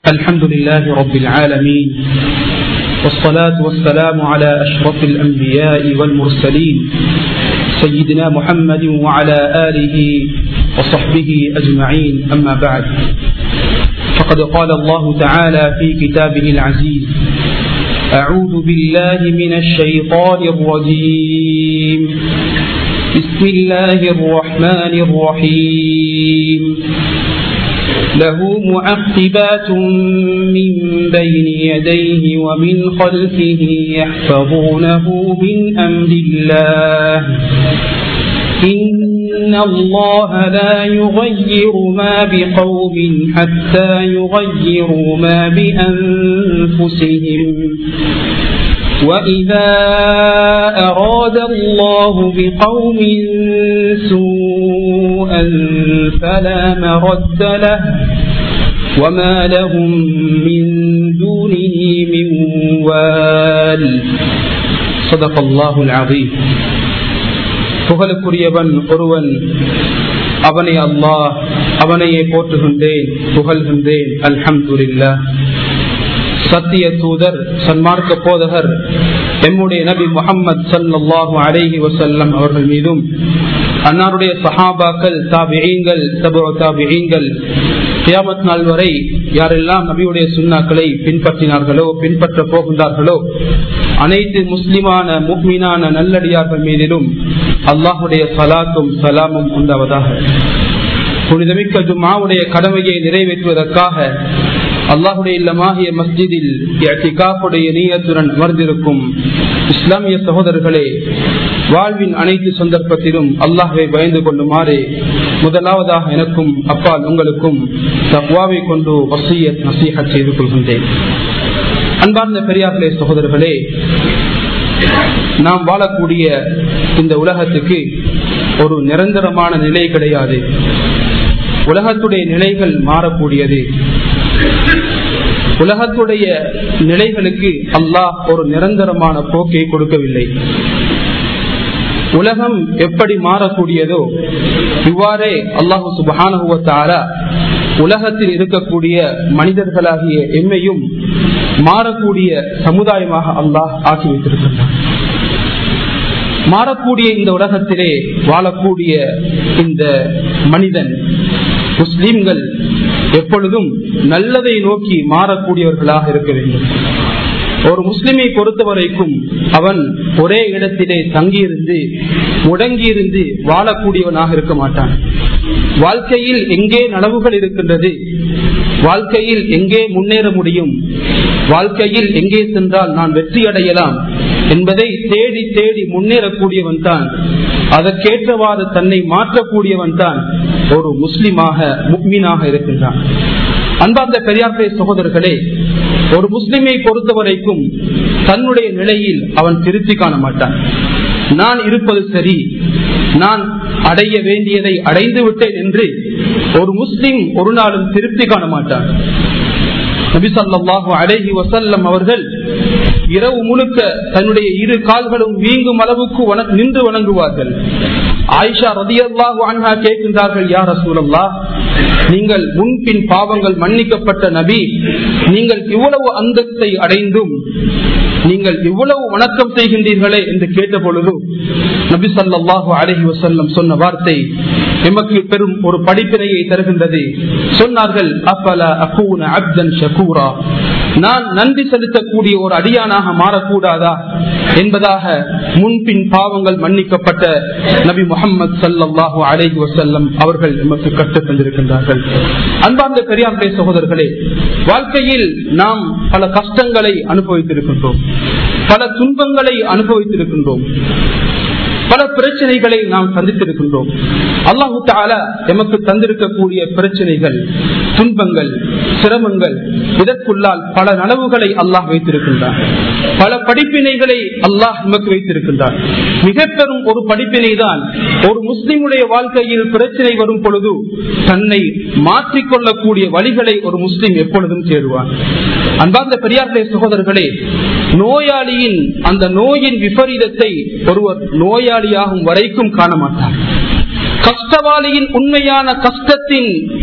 الحمد لله رب العالمين والصلاة والسلام على أشرف الأنبياء والمرسلين سيدنا محمد وعلى آله وصحبه أجمعين أما بعد فقد قال الله تعالى في كتابه العزيز أعوذ بالله من الشيطان الرجيم بسم الله الرحمن الرحيم له معقبات من بين يديه ومن خلفه يحفظونه من أمر الله إن الله لا يغير ما بقوم حتى يغيروا ما بأنفسهم وإذا أراد الله بقوم سوءا فلا مرد له وما لهم من دونه من وال صدق الله العظيم புகழுக்குரியவன் ஒருவன் அவனை அல்லாஹ் அவனையே போற்றுகின்றேன் புகழ்கின்றேன் அல்ஹம்துல்லா சத்திய தூதர் சன்மார்க்க போதகர் எம்முடைய நபி முகம்மது சல்லாஹூ அலேஹி வசல்லம் அவர்கள் மீதும் அன்னாருடைய சஹாபாக்கள் தாபியங்கள் தபோ தாபியங்கள் கியாமத் நாள் வரை யாரெல்லாம் நபியுடைய சுண்ணாக்களை பின்பற்றினார்களோ பின்பற்ற போகின்றார்களோ அனைத்து முஸ்லிமான முக்மீனான நல்லடியார்கள் மீதிலும் அல்லாஹுடைய சலாத்தும் சலாமும் உண்டாவதாக புனிதமிக்க ஜுமாவுடைய கடமையை நிறைவேற்றுவதற்காக அல்லாஹுடைய இல்லமாகிய மஸ்ஜிதில் காப்புடைய நீயத்துடன் அமர்ந்திருக்கும் இஸ்லாமிய சகோதரர்களே வாழ்வின் அனைத்து சந்தர்ப்பத்திலும் அல்லாஹை பயந்து கொள்ளுமாறு முதலாவதாக எனக்கும் அப்பால் உங்களுக்கும் தப்வாவை கொண்டு வசிய நசீக செய்து கொள்கின்றேன் அன்பார்ந்த பெரியார்களே சகோதரர்களே நாம் வாழக்கூடிய இந்த உலகத்துக்கு ஒரு நிரந்தரமான நிலை கிடையாது உலகத்துடைய நிலைகள் மாறக்கூடியது உலகத்துடைய நிலைகளுக்கு அல்லாஹ் ஒரு நிரந்தரமான போக்கை கொடுக்கவில்லை உலகம் எப்படி மாறக்கூடியதோ இவ்வாறே அல்லாஹு சுபானுவத்தார உலகத்தில் இருக்கக்கூடிய மனிதர்களாகிய எம்மையும் மாறக்கூடிய சமுதாயமாக அல்லாஹ் ஆக்கி வைத்திருக்கின்றான் மாறக்கூடிய இந்த உலகத்திலே வாழக்கூடிய இந்த மனிதன் முஸ்லிம்கள் எப்பொழுதும் நல்லதை நோக்கி மாறக்கூடியவர்களாக இருக்க வேண்டும் ஒரு முஸ்லிமை பொறுத்த வரைக்கும் அவன் ஒரே இடத்திலே தங்கியிருந்து முடங்கியிருந்து வாழக்கூடியவனாக இருக்க மாட்டான் வாழ்க்கையில் எங்கே நனவுகள் இருக்கின்றது வாழ்க்கையில் எங்கே முன்னேற முடியும் வாழ்க்கையில் எங்கே சென்றால் நான் வெற்றி அடையலாம் என்பதை தேடி தேடி முன்னேறக்கூடியவன் தான் அதற்கேற்றவாறு தன்னை மாற்றக்கூடியவன் தான் ஒரு முஸ்லிமாக முக்மீனாக இருக்கின்றான் அன்பார்ந்த பெரியார்பே சகோதரர்களே ஒரு முஸ்லிமை பொறுத்த வரைக்கும் தன்னுடைய நிலையில் அவன் திருப்தி காண மாட்டான் நான் இருப்பது சரி நான் அடைய வேண்டியதை அடைந்து விட்டேன் என்று ஒரு முஸ்லிம் ஒரு நாளும் திருப்தி காண மாட்டான் நபிசல்லாஹு அழகி வசல்லம் அவர்கள் இரவு முழுக்க தன்னுடைய இரு கால்களும் வீங்கும் அளவுக்கு நின்று வணங்குவார்கள் ஆயிஷா ரதியல்லாஹு அன்ஹா கேட்கின்றார்கள் யார் ரசூலல்லா நீங்கள் முன்பின் பாவங்கள் மன்னிக்கப்பட்ட நபி நீங்கள் இவ்வளவு அந்தத்தை அடைந்தும் நீங்கள் இவ்வளவு வணக்கம் செய்கின்றீர்களே என்று கேட்ட பொழுது நபி சல்லாஹு அலஹி வசல்லம் சொன்ன வார்த்தை எமக்கு பெரும் ஒரு படிப்பினையை தருகின்றது சொன்னார்கள் அப்பல அகூன அப்தன் ஷகூரா நான் நன்றி செலுத்தக்கூடிய ஒரு அடியானாக மாறக்கூடாதா என்பதாக முன்பின் பாவங்கள் மன்னிக்கப்பட்ட நபி முகமது சல்லாஹூ அலேஹி வசல்லம் அவர்கள் எமக்கு கற்றுத் தந்திருக்கின்றார்கள் அன்பார்ந்த பெரியாருடைய சகோதரர்களே வாழ்க்கையில் நாம் பல கஷ்டங்களை அனுபவித்திருக்கின்றோம் பல துன்பங்களை அனுபவித்திருக்கின்றோம் பல பிரச்சனைகளை நாம் சந்தித்திருக்கின்றோம் அல்லாஹு தாலா எமக்கு தந்திருக்கக்கூடிய பிரச்சனைகள் துன்பங்கள் சிரமங்கள் இதற்குள்ளால் பல நனவுகளை அல்லாஹ் வைத்திருக்கின்றார் பல படிப்பினைகளை அல்லாஹ் எமக்கு வைத்திருக்கின்றார் மிக பெரும் ஒரு படிப்பினை தான் ஒரு முஸ்லிமுடைய வாழ்க்கையில் பிரச்சனை வரும் பொழுது தன்னை மாற்றிக்கொள்ளக்கூடிய வழிகளை ஒரு முஸ்லிம் எப்பொழுதும் சேருவார் அன்பார்ந்த பெரியார்களே சகோதரர்களே நோயாளியின் அந்த நோயின் விபரீதத்தை ஒருவர் நோயாளியாகும் வரைக்கும் காண மாட்டார் கஷ்டவாளியின் உண்மையான கஷ்டத்தின்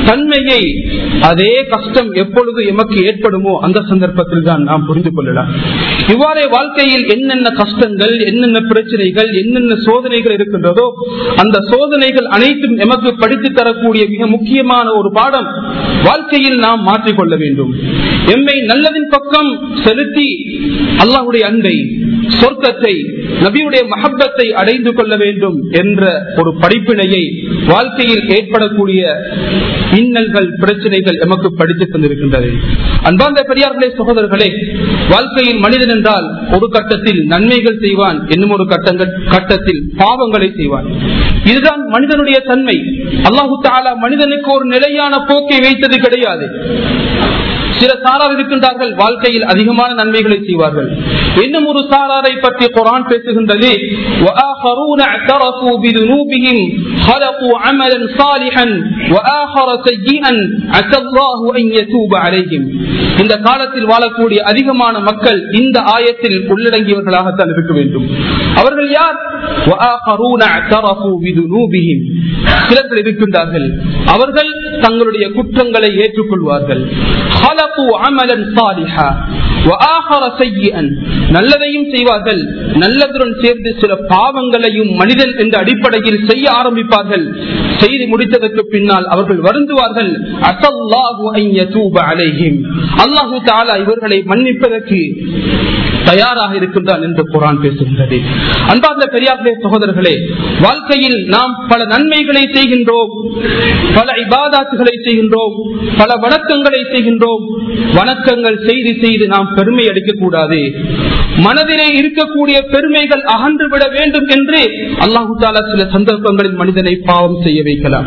தன்மையை அதே கஷ்டம் எப்பொழுது எமக்கு ஏற்படுமோ அந்த சந்தர்ப்பத்தில் தான் நாம் புரிந்து கொள்ளலாம் இவ்வாறே வாழ்க்கையில் என்னென்ன கஷ்டங்கள் என்னென்ன பிரச்சனைகள் என்னென்ன சோதனைகள் இருக்கின்றதோ அந்த சோதனைகள் அனைத்தும் எமக்கு படித்து தரக்கூடிய மிக முக்கியமான ஒரு பாடம் வாழ்க்கையில் நாம் மாற்றிக்கொள்ள வேண்டும் எம்மை நல்லதின் பக்கம் செலுத்தி அல்லாஹுடைய அன்பை சொர்க்கத்தை நபியுடைய மஹப்பத்தை அடைந்து கொள்ள வேண்டும் என்ற ஒரு படிப்பினையை வாழ்க்கையில் ஏற்படக்கூடிய இன்னல்கள் பிரச்சனைகள் எமக்கு படித்து தந்திருக்கின்றது அன்பார்ந்த பெரியார்களே சகோதரர்களே வாழ்க்கையில் மனிதன் என்றால் ஒரு கட்டத்தில் நன்மைகள் செய்வான் என்னும் ஒரு கட்டங்கள் கட்டத்தில் பாவங்களை செய்வான் இதுதான் மனிதனுடைய தன்மை அல்லாஹு தாலா மனிதனுக்கு ஒரு நிலையான போக்கை வைத்தது கிடையாது சில சாரார் இருக்கின்றார்கள் வாழ்க்கையில் அதிகமான நன்மைகளை செய்வார்கள் இன்னும் ஒரு சாராரை பற்றி குரான் பேசுகின்றது وآخرون اعترفوا بذنوبهم خلقوا عملا صالحا وآخر سيئا عسى الله أن يتوب عليهم இந்த காலத்தில் வாழக்கூடிய அதிகமான மக்கள் இந்த ஆயத்தில் உள்ளடங்கியவர்களாகத்தான் இருக்க வேண்டும் அவர்கள் யார் وآخرون اعترفوا بذنوبهم சிலர்கள் இருக்கின்றார்கள் அவர்கள் தங்களுடைய குற்றங்களை ஏற்றுக்கொள்வார்கள் خلقوا عملا صالحا وآخر سيئا நல்லதையும் செய்வார்கள் நல்லதுடன் சேர்ந்து சில பாவங்களையும் மனிதன் என்ற அடிப்படையில் செய்ய ஆரம்பிப்பார்கள் செய்து முடித்ததற்கு பின்னால் அவர்கள் வருந்துவார்கள் அசல்லாஹு அலைஹிம் அல்லாஹு தாலா இவர்களை மன்னிப்பதற்கு தயாராக இருக்கின்றான் என்று குரான் பேசுகின்றது அன்பார்ந்த பெரியார்களே சகோதரர்களே வாழ்க்கையில் நாம் பல நன்மைகளை செய்கின்றோம் பல இபாதாத்துகளை செய்கின்றோம் பல வணக்கங்களை செய்கின்றோம் வணக்கங்கள் செய்து செய்து நாம் பெருமை அடிக்கக்கூடாது மனதிலே இருக்கக்கூடிய பெருமைகள் அகன்று விட வேண்டும் என்று அல்லாஹு தாலா சில சந்தர்ப்பங்களில் மனிதனை பாவம் செய்ய வைக்கலாம்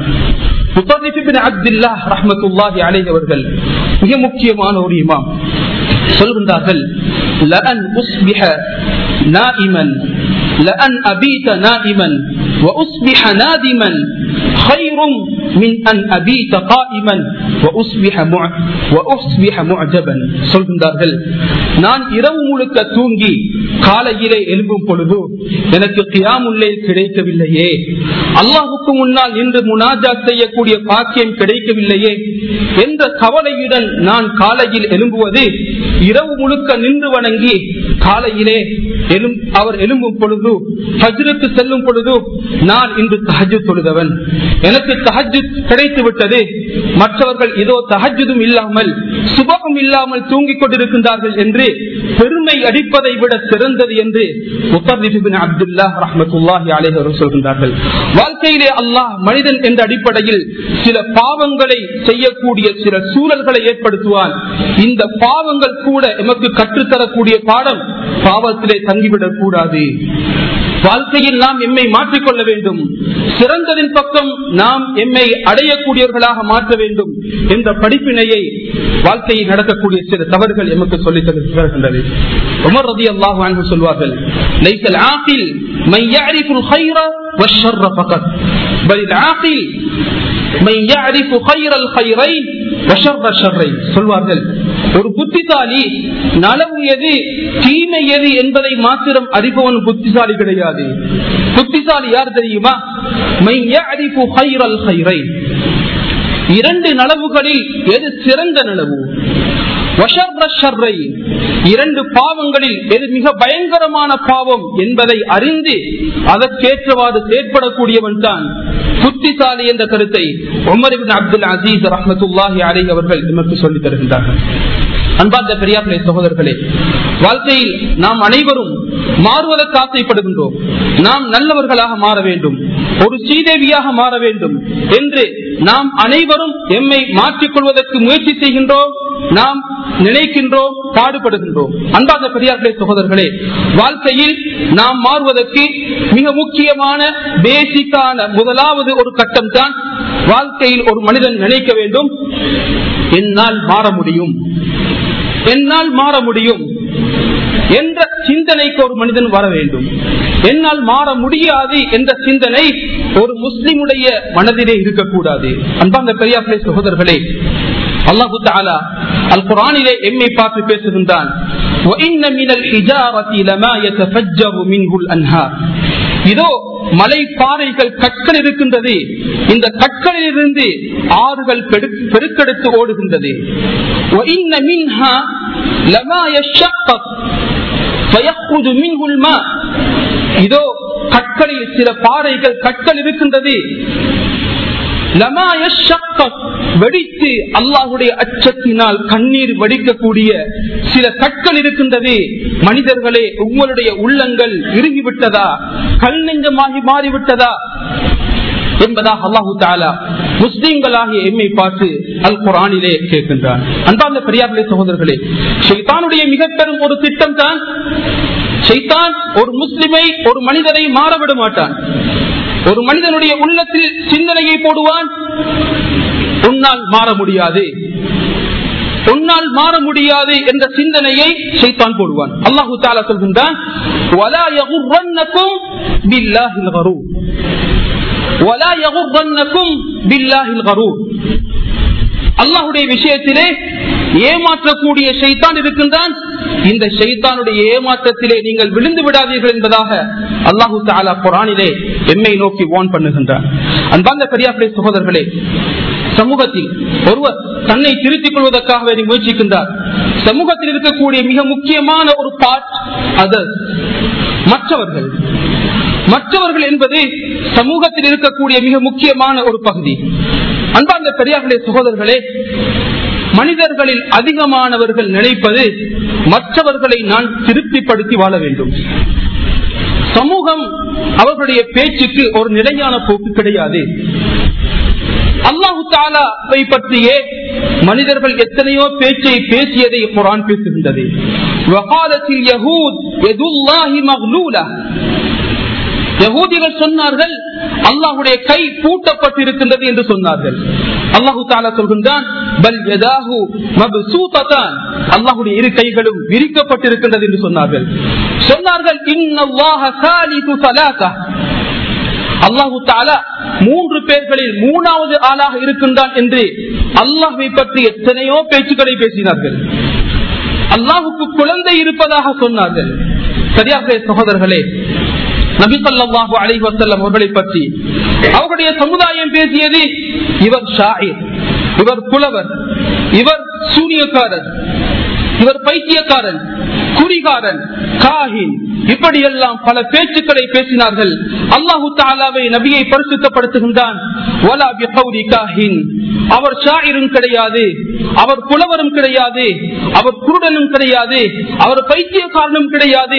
அவர்கள் மிக முக்கியமான ஒரு இமாம் சொல்கின்றார்கள் لأن أصبح نائما لأن أبيت نائما وأصبح نادما خير من أن أبيت قائما وأصبح مع وأصبح معجبا சொல்கின்றார்கள் நான் இரவு முழுக்க தூங்கி காலையிலே எழும்பும் பொழுது எனக்கு கியாமுல்லே கிடைக்கவில்லையே அல்லாஹுக்கு முன்னால் இன்று முனாஜா செய்யக்கூடிய பாக்கியம் கிடைக்கவில்லையே என்ற கவலையுடன் நான் காலையில் எழும்புவது இரவு முழுக்க நின்று வணங்கி காலையிலே அவர் எழும்பும் பொழுது ஹஜ்ருக்கு செல்லும் பொழுது நான் இன்று தஹஜு தொழுதவன் எனக்கு தஹஜு கிடைத்து விட்டது மற்றவர்கள் ஏதோ தஹஜுதும் இல்லாமல் சுபகம் இல்லாமல் தூங்கிக் கொண்டிருக்கின்றார்கள் என்று பெருமை அடிப்பதை விட சிறந்தது என்று அப்துல்லா ரஹமத்துல்லாஹி அலேஹர் சொல்கின்றார்கள் வாழ்க்கையிலே அல்லாஹ் மனிதன் என்ற அடிப்படையில் சில பாவங்களை செய்யக்கூடிய சில சூழல்களை ஏற்படுத்துவான் இந்த பாவங்கள் கூட எமக்கு கற்றுத்தரக்கூடிய பாடம் பாவத்திலே தங்கிவிடக் கூடாது வாழ்க்கையில் நாம் எம்மை மாற்றிக்கொள்ள வேண்டும் சிறந்ததின் பக்கம் நாம் எம்மை அடையக்கூடியவர்களாக மாற்ற வேண்டும் என்ற படிப்பினையை வாழ்க்கையில் நடக்கக்கூடிய சில தவறுகள் எமக்கு சொல்லித் தருகின்றது உமர் ரதி அல்லாஹ் வாங்க சொல்வார்கள் லைசல் ஆகில் من يعرف الخير والشر فقط بل العاقل من يعرف خير الخيرين وشر الشرين சொல்வார்கள் ஒரு புத்திசாலி நலவு எது தீமை எது என்பதை மாத்திரம் அறிபவன் புத்திசாலி கிடையாது புத்திசாலி யார் தெரியுமா இரண்டு நலவுகளில் எது சிறந்த நலவு இரண்டு பாவங்களில் எது மிக பயங்கரமான பாவம் என்பதை அறிந்து அதற்கேற்றவாறு செயற்படக்கூடியவன் தான் புத்திசாலி என்ற கருத்தை உமரிபின் அப்துல் அசீஸ் ரஹமத்துல்லாஹி அலை அவர்கள் நமக்கு சொல்லித் தருகின்றார்கள் அன்பார்ந்த பெரியார்களே சகோதரர்களே வாழ்க்கையில் நாம் அனைவரும் மாறுவதற்கு ஆசைப்படுகின்றோம் நாம் நல்லவர்களாக மாற வேண்டும் ஒரு ஸ்ரீதேவியாக மாற வேண்டும் என்று நாம் அனைவரும் எம்மை மாற்றிக்கொள்வதற்கு முயற்சி செய்கின்றோம் நாம் நினைக்கின்றோம் பாடுபடுகின்றோம் அன்பார்ந்த பெரியார்களே சகோதரர்களே வாழ்க்கையில் நாம் மாறுவதற்கு மிக முக்கியமான பேசிக்கான முதலாவது ஒரு கட்டம் தான் வாழ்க்கையில் ஒரு மனிதன் நினைக்க வேண்டும் என்னால் மாற முடியும் என்னால் மாற முடியும் என்ற சிந்தனைக்கு ஒரு மனிதன் வர வேண்டும் என்னால் மாற முடியாது என்ற சிந்தனை ஒரு முஸ்லிமுடைய மனதிலே இருக்கக்கூடாது அன்பாங்க பெரியார்களே சகோதரர்களே அல்லாஹு தாலா அல் குரானிலே எம்மை பார்த்து பேசுகின்றான் இதோ மலை பாறைகள் கற்கள் இருக்கின்றது இந்த கற்களிலிருந்து ஆறுகள் பெரு- பெருக்கெடுத்து ஓடுகின்றது وَإِنَّ مِنْهَا لَمَا يَشَّقَّقُ فَيَخْرُجُ مِنْهُ الْمَاءُ இதோ கற்களில் சில பாறைகள் கற்கள் இருக்கின்றது லமா யஷக்கக், வெடித்து அல்லாஹுடைய அச்சத்தினால் கண்ணீர் வடிக்கக்கூடிய சில கற்கள் இருக்கின்றது மனிதர்களே உங்களுடைய உள்ளங்கள் இறுகிவிட்டதா கல் நெஞ்சமாகி மாறிவிட்டதா என்பதாக அல்லாஹு தாலா முஸ்லீம்களாகிய எம்மை பார்த்து அல் குரானிலே கேட்கின்றான் அன்பார்ந்த பெரியார்களே சகோதரர்களே ஷைத்தானுடைய மிக பெரும் ஒரு திட்டம் தான் ஷைத்தான் ஒரு முஸ்லிமை ஒரு மனிதரை மாறவிட மாட்டான் ஒரு மனிதனுடைய உள்ளத்தில் சிந்தனையை போடுவான் உன்னால் மாற முடியாது உன்னால் மாற முடியாது என்ற சிந்தனையை ஷைத்தான் போடுவான் அல்லாஹு தாலா சொல்கின்றான் "வலா யகுர்ரன்னக்கும் பில்லாஹில் கரூர்." وَلَا يَغُرَّنَّكُمْ بِاللَّهِ الْغَرُورُ அல்லாஹுடைய விஷயத்திலே ஏமாற்றக்கூடிய ஷைத்தான் இருக்கின்றான் இந்த ஷைத்தானுடைய ஏமாற்றத்திலே நீங்கள் விழுந்து விடாதீர்கள் என்பதாக அல்லாஹு தாலா குரானிலே எம்மை நோக்கி வான் பண்ணுகின்றான் அன்பார்ந்த பெரியாப்படை சகோதரர்களே சமூகத்தில் ஒருவர் தன்னை திருத்திக் கொள்வதற்காக வேண்டி முயற்சிக்கின்றார் சமூகத்தில் இருக்கக்கூடிய மிக முக்கியமான ஒரு பார்ட் அதர்ஸ் மற்றவர்கள் மற்றவர்கள் என்பது சமூகத்தில் இருக்கக்கூடிய மிக முக்கியமான ஒரு பகுதி அன்பார்ந்த பெரியார்களே சகோதரர்களே மனிதர்களில் அதிகமானவர்கள் நினைப்பது மற்றவர்களை நான் திருப்திப்படுத்தி வாழ வேண்டும் சமூகம் அவர்களுடைய பேச்சுக்கு ஒரு நிலையான போக்கு கிடையாது அல்லாஹு தாலாவை பற்றியே மனிதர்கள் எத்தனையோ பேச்சை பேசியதை குரான் பேசுகின்றது வகாலத்தில் யஹூத் எதுல்லாஹி மக்லூலா யகூதிகள் சொன்னார்கள் அல்லாஹுடைய கை பூட்டப்பட்டிருக்கின்றது என்று சொன்னார்கள் அல்லாஹு தாலா சொல்கின்றான் பல் யதாஹு மப்சூததான் அல்லாஹுடைய இரு கைகளும் விரிக்கப்பட்டிருக்கின்றது என்று சொன்னார்கள் சொன்னார்கள் இன்னல்லாஹ சாலிது சலாசா அல்லாஹு தாலா மூன்று பேர்களில் மூணாவது ஆளாக இருக்கின்றான் என்று அல்லாஹை பற்றி எத்தனையோ பேச்சுக்களை பேசினார்கள் அல்லாஹுக்கு குழந்தை இருப்பதாக சொன்னார்கள் சரியாக சகோதரர்களே நபிசல்லாஹு அலை வசல்லம் அவர்களை பற்றி அவர்களுடைய சமுதாயம் பேசியது இவர் ஷாயிர் இவர் புலவர் இவர் சூரியக்காரர் இவர் பைத்தியக்காரன் குறிகாரன் காஹின் இப்படியெல்லாம் பல பேச்சுக்களை பேசினார்கள் அல்லாஹு தாலாவை நபியை பரிசுத்தப்படுத்துகின்றான் வலா பிகௌரி காஹின். அவர் ஷாயிரும் கிடையாது அவர் புலவரும் கிடையாது அவர் குருடனும் கிடையாது அவர் பைத்தியக்காரனும் கிடையாது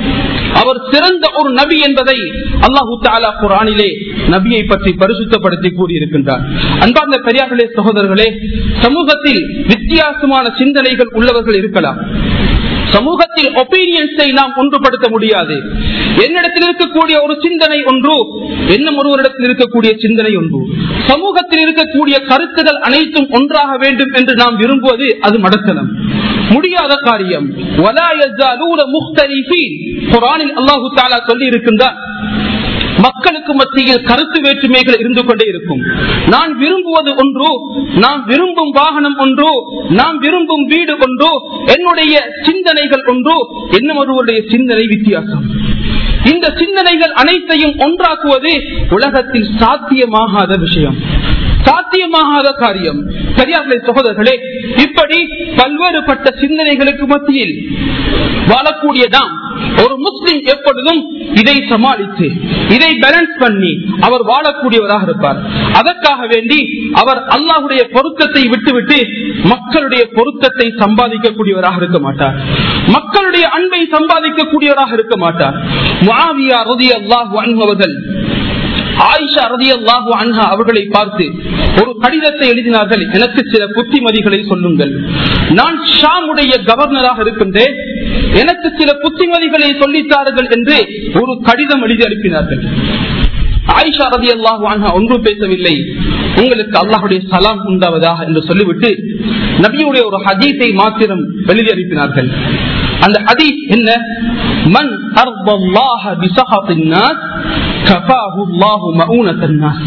அவர் சிறந்த ஒரு நபி என்பதை அல்லாஹு தாலா குரானிலே நபியை பற்றி பரிசுத்தப்படுத்தி கூறியிருக்கின்றார் அன்பார்ந்த பெரியார்களே சகோதரர்களே சமூகத்தில் வித்தியாசமான சிந்தனைகள் உள்ளவர்கள் இருக்கலாம் சமூகத்தில் ஒப்பீனியன்ஸை நாம் ஒன்றுபடுத்த முடியாது என்னிடத்தில் இருக்கக்கூடிய ஒரு சிந்தனை ஒன்று இன்னும் ஒருவரிடத்தில் இருக்கக்கூடிய சிந்தனை ஒன்று சமூகத்தில் இருக்கக்கூடிய கருத்துகள் அனைத்தும் ஒன்றாக வேண்டும் என்று நாம் விரும்புவது அது மடத்தனம் முடியாத காரியம் وَلَا يَزَالُونَ مُخْتَلِفِينَ குர்ஆனில் அல்லாஹு தஆலா சொல்லி இருக்கின்றார் மக்களுக்கு மத்தியில் கருத்து வேற்றுமைகள் இருந்து கொண்டே இருக்கும் நான் விரும்புவது ஒன்று நான் விரும்பும் வாகனம் ஒன்று நான் விரும்பும் வீடு ஒன்று என்னுடைய சிந்தனைகள் ஒன்று இன்னும் ஒருவருடைய சிந்தனை வித்தியாசம் இந்த சிந்தனைகள் அனைத்தையும் ஒன்றாக்குவது உலகத்தில் சாத்தியமாகாத விஷயம் சாத்தியமாகாத காரியம் பெரியார்களே சகோதரர்களே இப்படி பல்வேறுபட்ட சிந்தனைகளுக்கு மத்தியில் வாழக்கூடிய நாம் ஒரு முஸ்லிம் எப்பொழுதும் இதை சமாளித்து இதை பேலன்ஸ் பண்ணி அவர் வாழக்கூடியவராக இருப்பார் அதற்காக வேண்டி அவர் அல்லாஹுடைய பொருத்தத்தை விட்டுவிட்டு மக்களுடைய பொருத்தத்தை சம்பாதிக்கக்கூடியவராக இருக்க மாட்டார் மக்களுடைய அன்பை சம்பாதிக்கக்கூடியவராக இருக்க மாட்டார் முஆவியா ரலியல்லாஹு அன்ஹு அவர்கள் ஆயிஷா ரதி அல்லாஹு அன்ஹா அவர்களை பார்த்து ஒரு கடிதத்தை எழுதினார்கள் எனக்கு சில புத்திமதிகளை சொல்லுங்கள் நான் ஷாமுடைய கவர்னராக இருக்கின்றேன் எனக்கு சில புத்திமதிகளை சொல்லித்தார்கள் என்று ஒரு கடிதம் எழுதி அனுப்பினார்கள் ஆயிஷா ரதி அல்லாஹு அன்ஹா ஒன்றும் பேசவில்லை உங்களுக்கு அல்லாஹுடைய சலாம் உண்டாவதாக என்று சொல்லிவிட்டு நபியுடைய ஒரு ஹதீஸை மாத்திரம் எழுதி அனுப்பினார்கள் அந்த ஹதீஸ் என்ன மன் அர்பல்லாஹ பிசஹத்தின் நாஸ் كفاه الله مؤونة الناس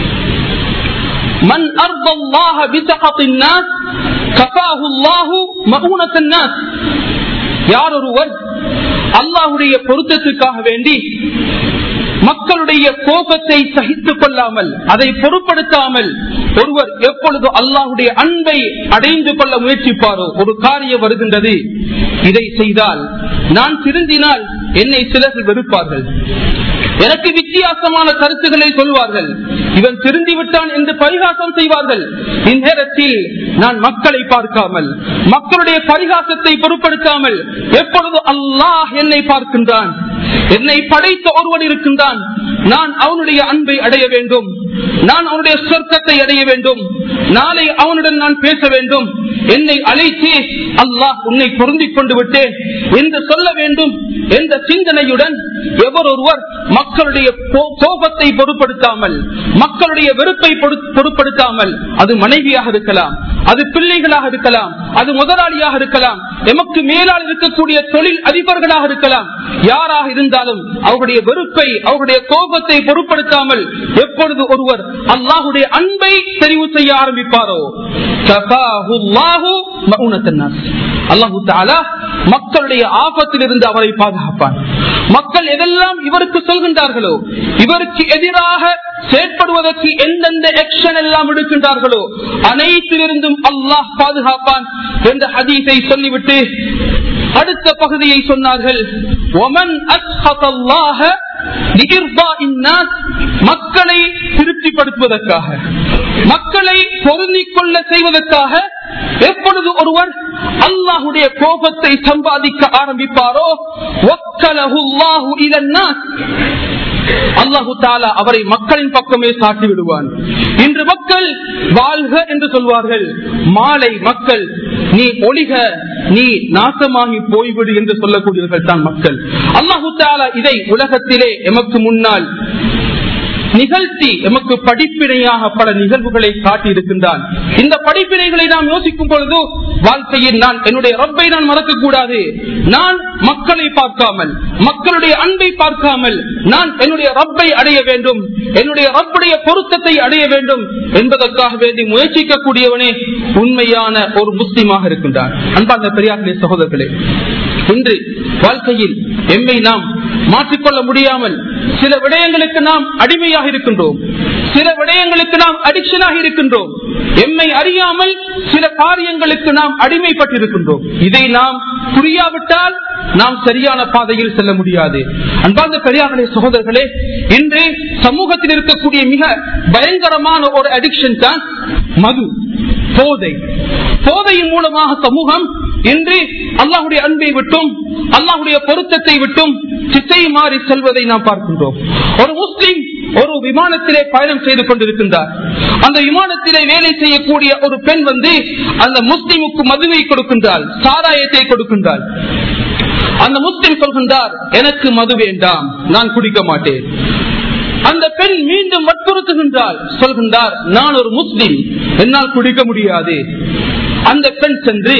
من أرضى الله بسخط الناس كفاه الله مؤونة الناس யார் ஒருவர் அல்லாஹுடைய பொருத்தத்துக்காக வேண்டி மக்களுடைய கோபத்தை சகித்துக் கொள்ளாமல் அதை பொருட்படுத்தாமல் ஒருவர் எப்பொழுது அல்லாஹுடைய அன்பை அடைந்து கொள்ள முயற்சிப்பாரோ ஒரு காரியம் வருகின்றது இதை செய்தால் நான் திருந்தினால் என்னை சிலர் வெறுப்பார்கள் எனக்கு வித்தியாசமான கருத்துக்களை சொல்வார்கள் இவன் திருந்தி விட்டான் என்று பரிகாசம் செய்வார்கள் இந்நேரத்தில் நான் மக்களை பார்க்காமல் மக்களுடைய பரிகாசத்தை பொருட்படுத்தாமல் எப்பொழுது அல்லாஹ் என்னை பார்க்கின்றான் என்னை படைத்த ஒருவன் இருக்கின்றான் நான் அவனுடைய அன்பை அடைய வேண்டும் நான் அவனுடைய சொர்க்கத்தை அடைய வேண்டும் நாளை அவனுடன் நான் பேச வேண்டும் என்னை அழைத்து அல்லாஹ் உன்னை பொருந்திக் கொண்டு விட்டேன் என்று சொல்ல வேண்டும் என்ற சிந்தனையுடன் எவரொருவர் மக்களுடைய கோபத்தை பொருட்படுத்தாமல் மக்களுடைய வெறுப்பை பொருட்படுத்தாமல் அது மனைவியாக இருக்கலாம் அது பிள்ளைகளாக இருக்கலாம் அது முதலாளியாக இருக்கலாம் எமக்கு மேலால் இருக்கக்கூடிய தொழில் அதிபர்களாக இருக்கலாம் யாராக இருந்தாலும் அவருடைய வெறுப்பை அவருடைய கோபத்தை பொருட்படுத்தாமல் எப்பொழுது ஒருவர் அல்லாஹுடைய அன்பை தெரிவு செய்ய ஆரம்பிப்பாரோ அல்லாஹு தாலா மக்களுடைய ஆபத்தில் இருந்து அவரை பாதுகாப்பான் மக்கள் எதெல்லாம் இவருக்கு சொல்கின்றார்களோ இவருக்கு எதிராக செயற்படுவதற்கு எந்தெந்த ஆக்ஷன் எல்லாம் எடுக்கின்றார்களோ அனைத்திலிருந்தும் அல்லாஹ் பாதுகாப்பான் என்ற ஹதீஸை சொல்லிவிட்டு அடுத்த பகுதியை சொன்னார்கள் ஒமன் மக்களை திருப்திப்படுத்துவதற்காக மக்களை பொருந்திக் கொள்ள செய்வதற்காக எப்பொழுது ஒருவர் அல்லாஹுடைய கோபத்தை சம்பாதிக்க ஆரம்பிப்பாரோ அல்லாஹு தாலா அவரை மக்களின் பக்கமே சாட்டி விடுவான் இன்று மக்கள் வாழ்க என்று சொல்வார்கள் மாலை மக்கள் நீ ஒளிக நீ நாசமாகி போய்விடு என்று சொல்லக்கூடியவர்கள் தான் மக்கள் அல்லாஹு தாலா இதை உலகத்திலே எமக்கு முன்னால் நிகழ்த்தி எமக்கு படிப்பினையாக பல நிகழ்வுகளை காட்டியிருக்கின்றான் இந்த படிப்பினைகளை நாம் யோசிக்கும் பொழுது வாழ்க்கையில் நான் என்னுடைய ரப்பை நான் மறக்க கூடாது நான் மக்களை பார்க்காமல் மக்களுடைய அன்பை பார்க்காமல் நான் என்னுடைய ரப்பை அடைய வேண்டும் என்னுடைய ரப்புடைய பொருத்தத்தை அடைய வேண்டும் என்பதற்காக வேண்டி முயற்சிக்கக்கூடியவனே உண்மையான ஒரு முஸ்லீமாக இருக்கின்றான் அன்பார்ந்த பெரியார்களே சகோதரர்களே இன்று வாழ்க்கையில் எம்மை நாம் மாற்றிக்கொள்ள முடியாமல் சில விடயங்களுக்கு நாம் அடிமையாக இருக்கின்றோம் சில விடயங்களுக்கு நாம் அடிக்ஷனாக இருக்கின்றோம் எம்மை அறியாமல் சில காரியங்களுக்கு நாம் அடிமைப்பட்டிருக்கின்றோம் இதை நாம் புரியாவிட்டால் நாம் சரியான பாதையில் செல்ல முடியாது அன்பார்ந்த பெரியார்களே சகோதரர்களே இன்று சமூகத்தில் இருக்கக்கூடிய மிக பயங்கரமான ஒரு அடிக்ஷன் தான் மது போதை போதையின் மூலமாக சமூகம் இன்று அல்லாஹுடைய அன்பை விட்டும் அல்லாஹுடைய பொருத்தத்தை விட்டும் சித்தை மாறி செல்வதை நாம் பார்க்கின்றோம் ஒரு முஸ்லிம் ஒரு விமானத்திலே பயணம் செய்து கொண்டிருக்கின்றார் அந்த விமானத்திலே வேலை செய்யக்கூடிய ஒரு பெண் வந்து அந்த முஸ்லிமுக்கு மதுவை கொடுக்கின்றாள் சாராயத்தை கொடுக்கின்றாள் அந்த முஸ்லிம் சொல்கின்றார் எனக்கு மது வேண்டாம் நான் குடிக்க மாட்டேன் அந்த பெண் மீண்டும் வற்புறுத்துகின்றார் சொல்கின்றார் நான் ஒரு முஸ்லிம் என்னால் குடிக்க முடியாது அந்த பெண் சென்று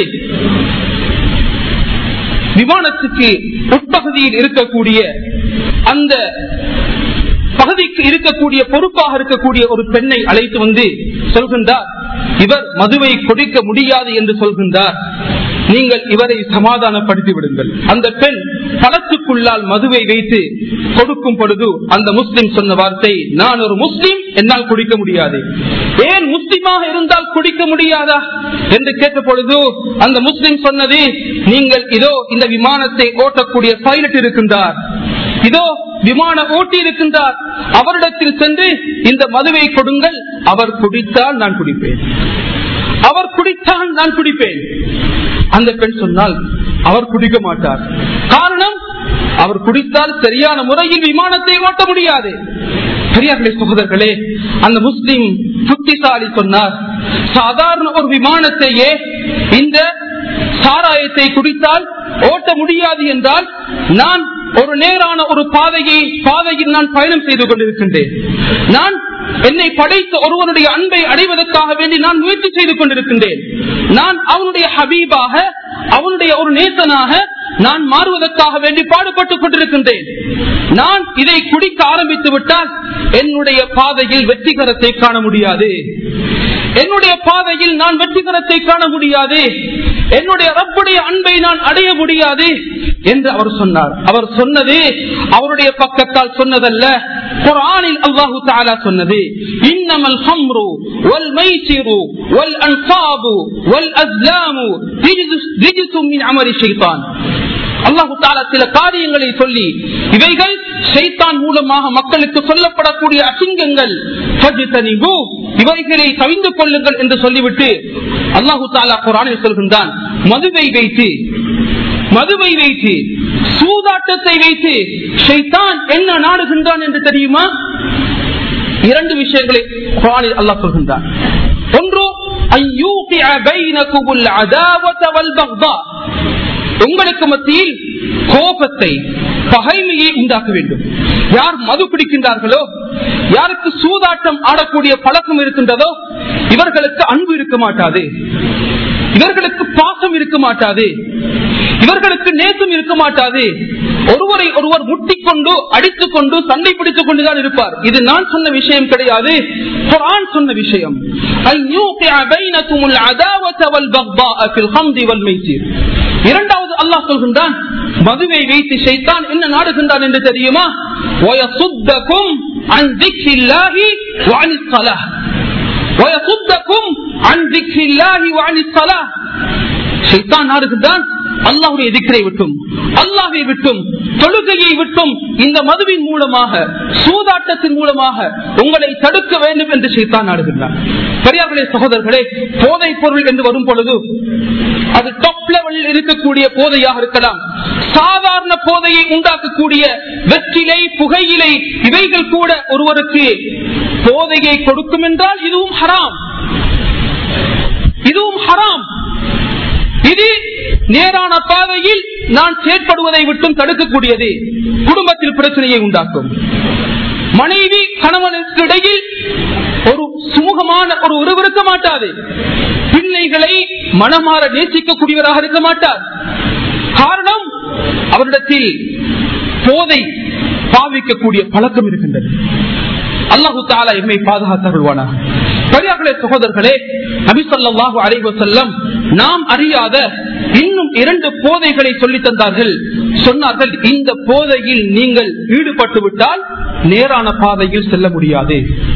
விமானத்துக்கு உட்பகுதியில் இருக்கக்கூடிய அந்த பகுதிக்கு இருக்கக்கூடிய பொறுப்பாக இருக்கக்கூடிய ஒரு பெண்ணை அழைத்து வந்து சொல்கின்றார் இவர் மதுவை கொடுக்க முடியாது என்று சொல்கின்றார் நீங்கள் இவரை சமாதானப்படுத்தி விடுங்கள் அந்த பெண் பழத்துக்குள்ளால் மதுவை வைத்து கொடுக்கும் பொழுது அந்த முஸ்லிம் சொன்ன வார்த்தை நான் ஒரு முஸ்லிம் என்னால் குடிக்க முடியாது ஏன் முஸ்லிமாக இருந்தால் குடிக்க முடியாதா என்று கேட்ட பொழுது அந்த முஸ்லிம் சொன்னது நீங்கள் இதோ இந்த விமானத்தை ஓட்டக்கூடிய பைலட் இருக்கின்றார் இதோ விமான ஓட்டி இருக்கின்றார் அவரிடத்தில் சென்று இந்த மதுவை கொடுங்கள் அவர் குடித்தால் நான் குடிப்பேன் அவர் குடித்தால் நான் குடிப்பேன் அந்த பெண் சொன்னால் அவர் குடிக்க மாட்டார் காரணம் அவர் குடித்தால் சரியான முறையில் விமானத்தை ஓட்ட முடியாது பெரியார்களே சகோதரர்களே அந்த முஸ்லிம் புத்திசாலி சொன்னார் சாதாரண ஒரு விமானத்தையே இந்த சாராயத்தை குடித்தால் ஓட்ட முடியாது என்றால் நான் ஒரு நேரான ஒரு பாதையை பாதையில் நான் பயணம் செய்து கொண்டிருக்கின்றேன் நான் என்னை படைத்த ஒருவனுடைய அன்பை அடைவதற்காக வேண்டி நான் முயற்சி செய்து கொண்டிருக்கின்றேன் நான் அவனுடைய ஹபீபாக அவனுடைய ஒரு நேசனாக நான் மாறுவதற்காக வேண்டி பாடுபட்டுக் கொண்டிருக்கின்றேன் நான் இதை குடிக்க ஆரம்பித்து விட்டால் என்னுடைய பாதையில் வெற்றிகரத்தை காண முடியாது என்னுடைய பாதையில் நான் வெற்றிகரத்தை காண முடியாது என்னுடைய ரப்புடைய ரப்புடைய அன்பை நான் அடைய முடியாது என்று அவர் சொன்னார் அவர் சொன்னது அவருடைய பக்கத்தால் சொன்னதல்ல குரானில் அல்லாஹு தாலா சொன்னது இன்னமல் ஹம்ரு வல் மைசிரு வல் அன்சாபு வல் அஸ்லாமு ரிஜிசும் மின் அமரி ஷைத்தான் அல்லாஹு தாலா சில காரியங்களை சொல்லி இவைகள் ஷைத்தான் மூலமாக மக்களுக்கு சொல்லப்படக்கூடிய அசிங்கங்கள் ஃபஜ்தனிபு, இவைகளை கவிந்து கொள்ளுங்கள் என்று சொல்லிவிட்டு அல்லாஹு தாலா குரானில் சொல்கின்றான் மதுவை வைத்து மதுவை வைத்து சூதாட்டத்தை வைத்து ஷைத்தான் என்ன நாடுகின்றான் என்று தெரியுமா இரண்டு விஷயங்களை குரானில் அல்லாஹ் சொல்கின்றான் ஒன்று أن يوقع بينكم العداوة والبغضاء உங்களுக்கு மத்தியில் கோபத்தை பகைமையை உண்டாக்க வேண்டும் யார் மது பிடிக்கின்றார்களோ யாருக்கு சூதாட்டம் ஆடக்கூடிய பழக்கம் இருக்கின்றதோ இவர்களுக்கு அன்பு இருக்க மாட்டாது இவர்களுக்கு பாசம் இருக்க மாட்டாது இவர்களுக்கு நேசம் இருக்க மாட்டாது ஒருவரை ஒருவர் முட்டிக்கொண்டு அடித்துக் கொண்டு சண்டை பிடித்துக் கொண்டுதான் இருப்பார் இது நான் சொன்ன விஷயம் கிடையாது குர்ஆன் சொன்ன விஷயம் أن يوقع بينكم العداوة والبغضاء في الخمر والميسر இரண்டாவது அல்லாஹ் சொல்கின்றான் மதுவை வைத்து ஷைத்தான் என்ன நாடுகின்றான் என்று தெரியுமா وَيَصُدَّكُمْ عَنْ ذِكْرِ اللَّهِ وَعَنِ الصَّلَاةِ وَيَصُدَّكُمْ عَنْ ذِكْرِ اللَّهِ وَعَنِ الصَّلَاةِ ஷைத்தான் நாடுகின்றான் அல்லாஹுடைய திக்கரை விட்டும் அல்லாஹை விட்டும் தொழுகையை விட்டும் இந்த மதுவின் மூலமாக சூதாட்டத்தின் மூலமாக உங்களை தடுக்க வேண்டும் என்று ஷைத்தான் நாடுகின்றான் பெரியார்களே சகோதரர்களே போதை பொருள் என்று வரும் பொழுது அது டாப் லெவலில் இருக்கக்கூடிய போதையாக இருக்கலாம் சாதாரண போதையை உண்டாக்கக்கூடிய வெற்றிலை புகையிலை இவைகள் கூட ஒருவருக்கு போதையை கொடுக்கும் என்றால் இதுவும் ஹராம் இதுவும் ஹராம் இது நேரான பாதையில் நான் செயற்படுவதை விட்டும் தடுக்கக்கூடியது குடும்பத்தில் பிரச்சனையை உண்டாக்கும் மனைவி கணவனுக்கு இடையில் ஒரு சுமூகமான ஒரு உறவு இருக்க மாட்டாது பிள்ளைகளை மனமாற நேசிக்கக்கூடியவராக இருக்க மாட்டார் காரணம் அவரிடத்தில் போதை பாவிக்கக்கூடிய பழக்கம் இருக்கின்றது அல்லாஹு தாலா எம்மை பாதுகாத்தருள்வானா பெரியார்களே சகோதரர்களே நபிசல்லாஹு அலைவ செல்லம் நாம் அறியாத இன்னும் இரண்டு போதைகளை சொல்லி தந்தார்கள் சொன்னார்கள் இந்த போதையில் நீங்கள் ஈடுபட்டு விட்டால் நேரான பாதையில் செல்ல முடியாது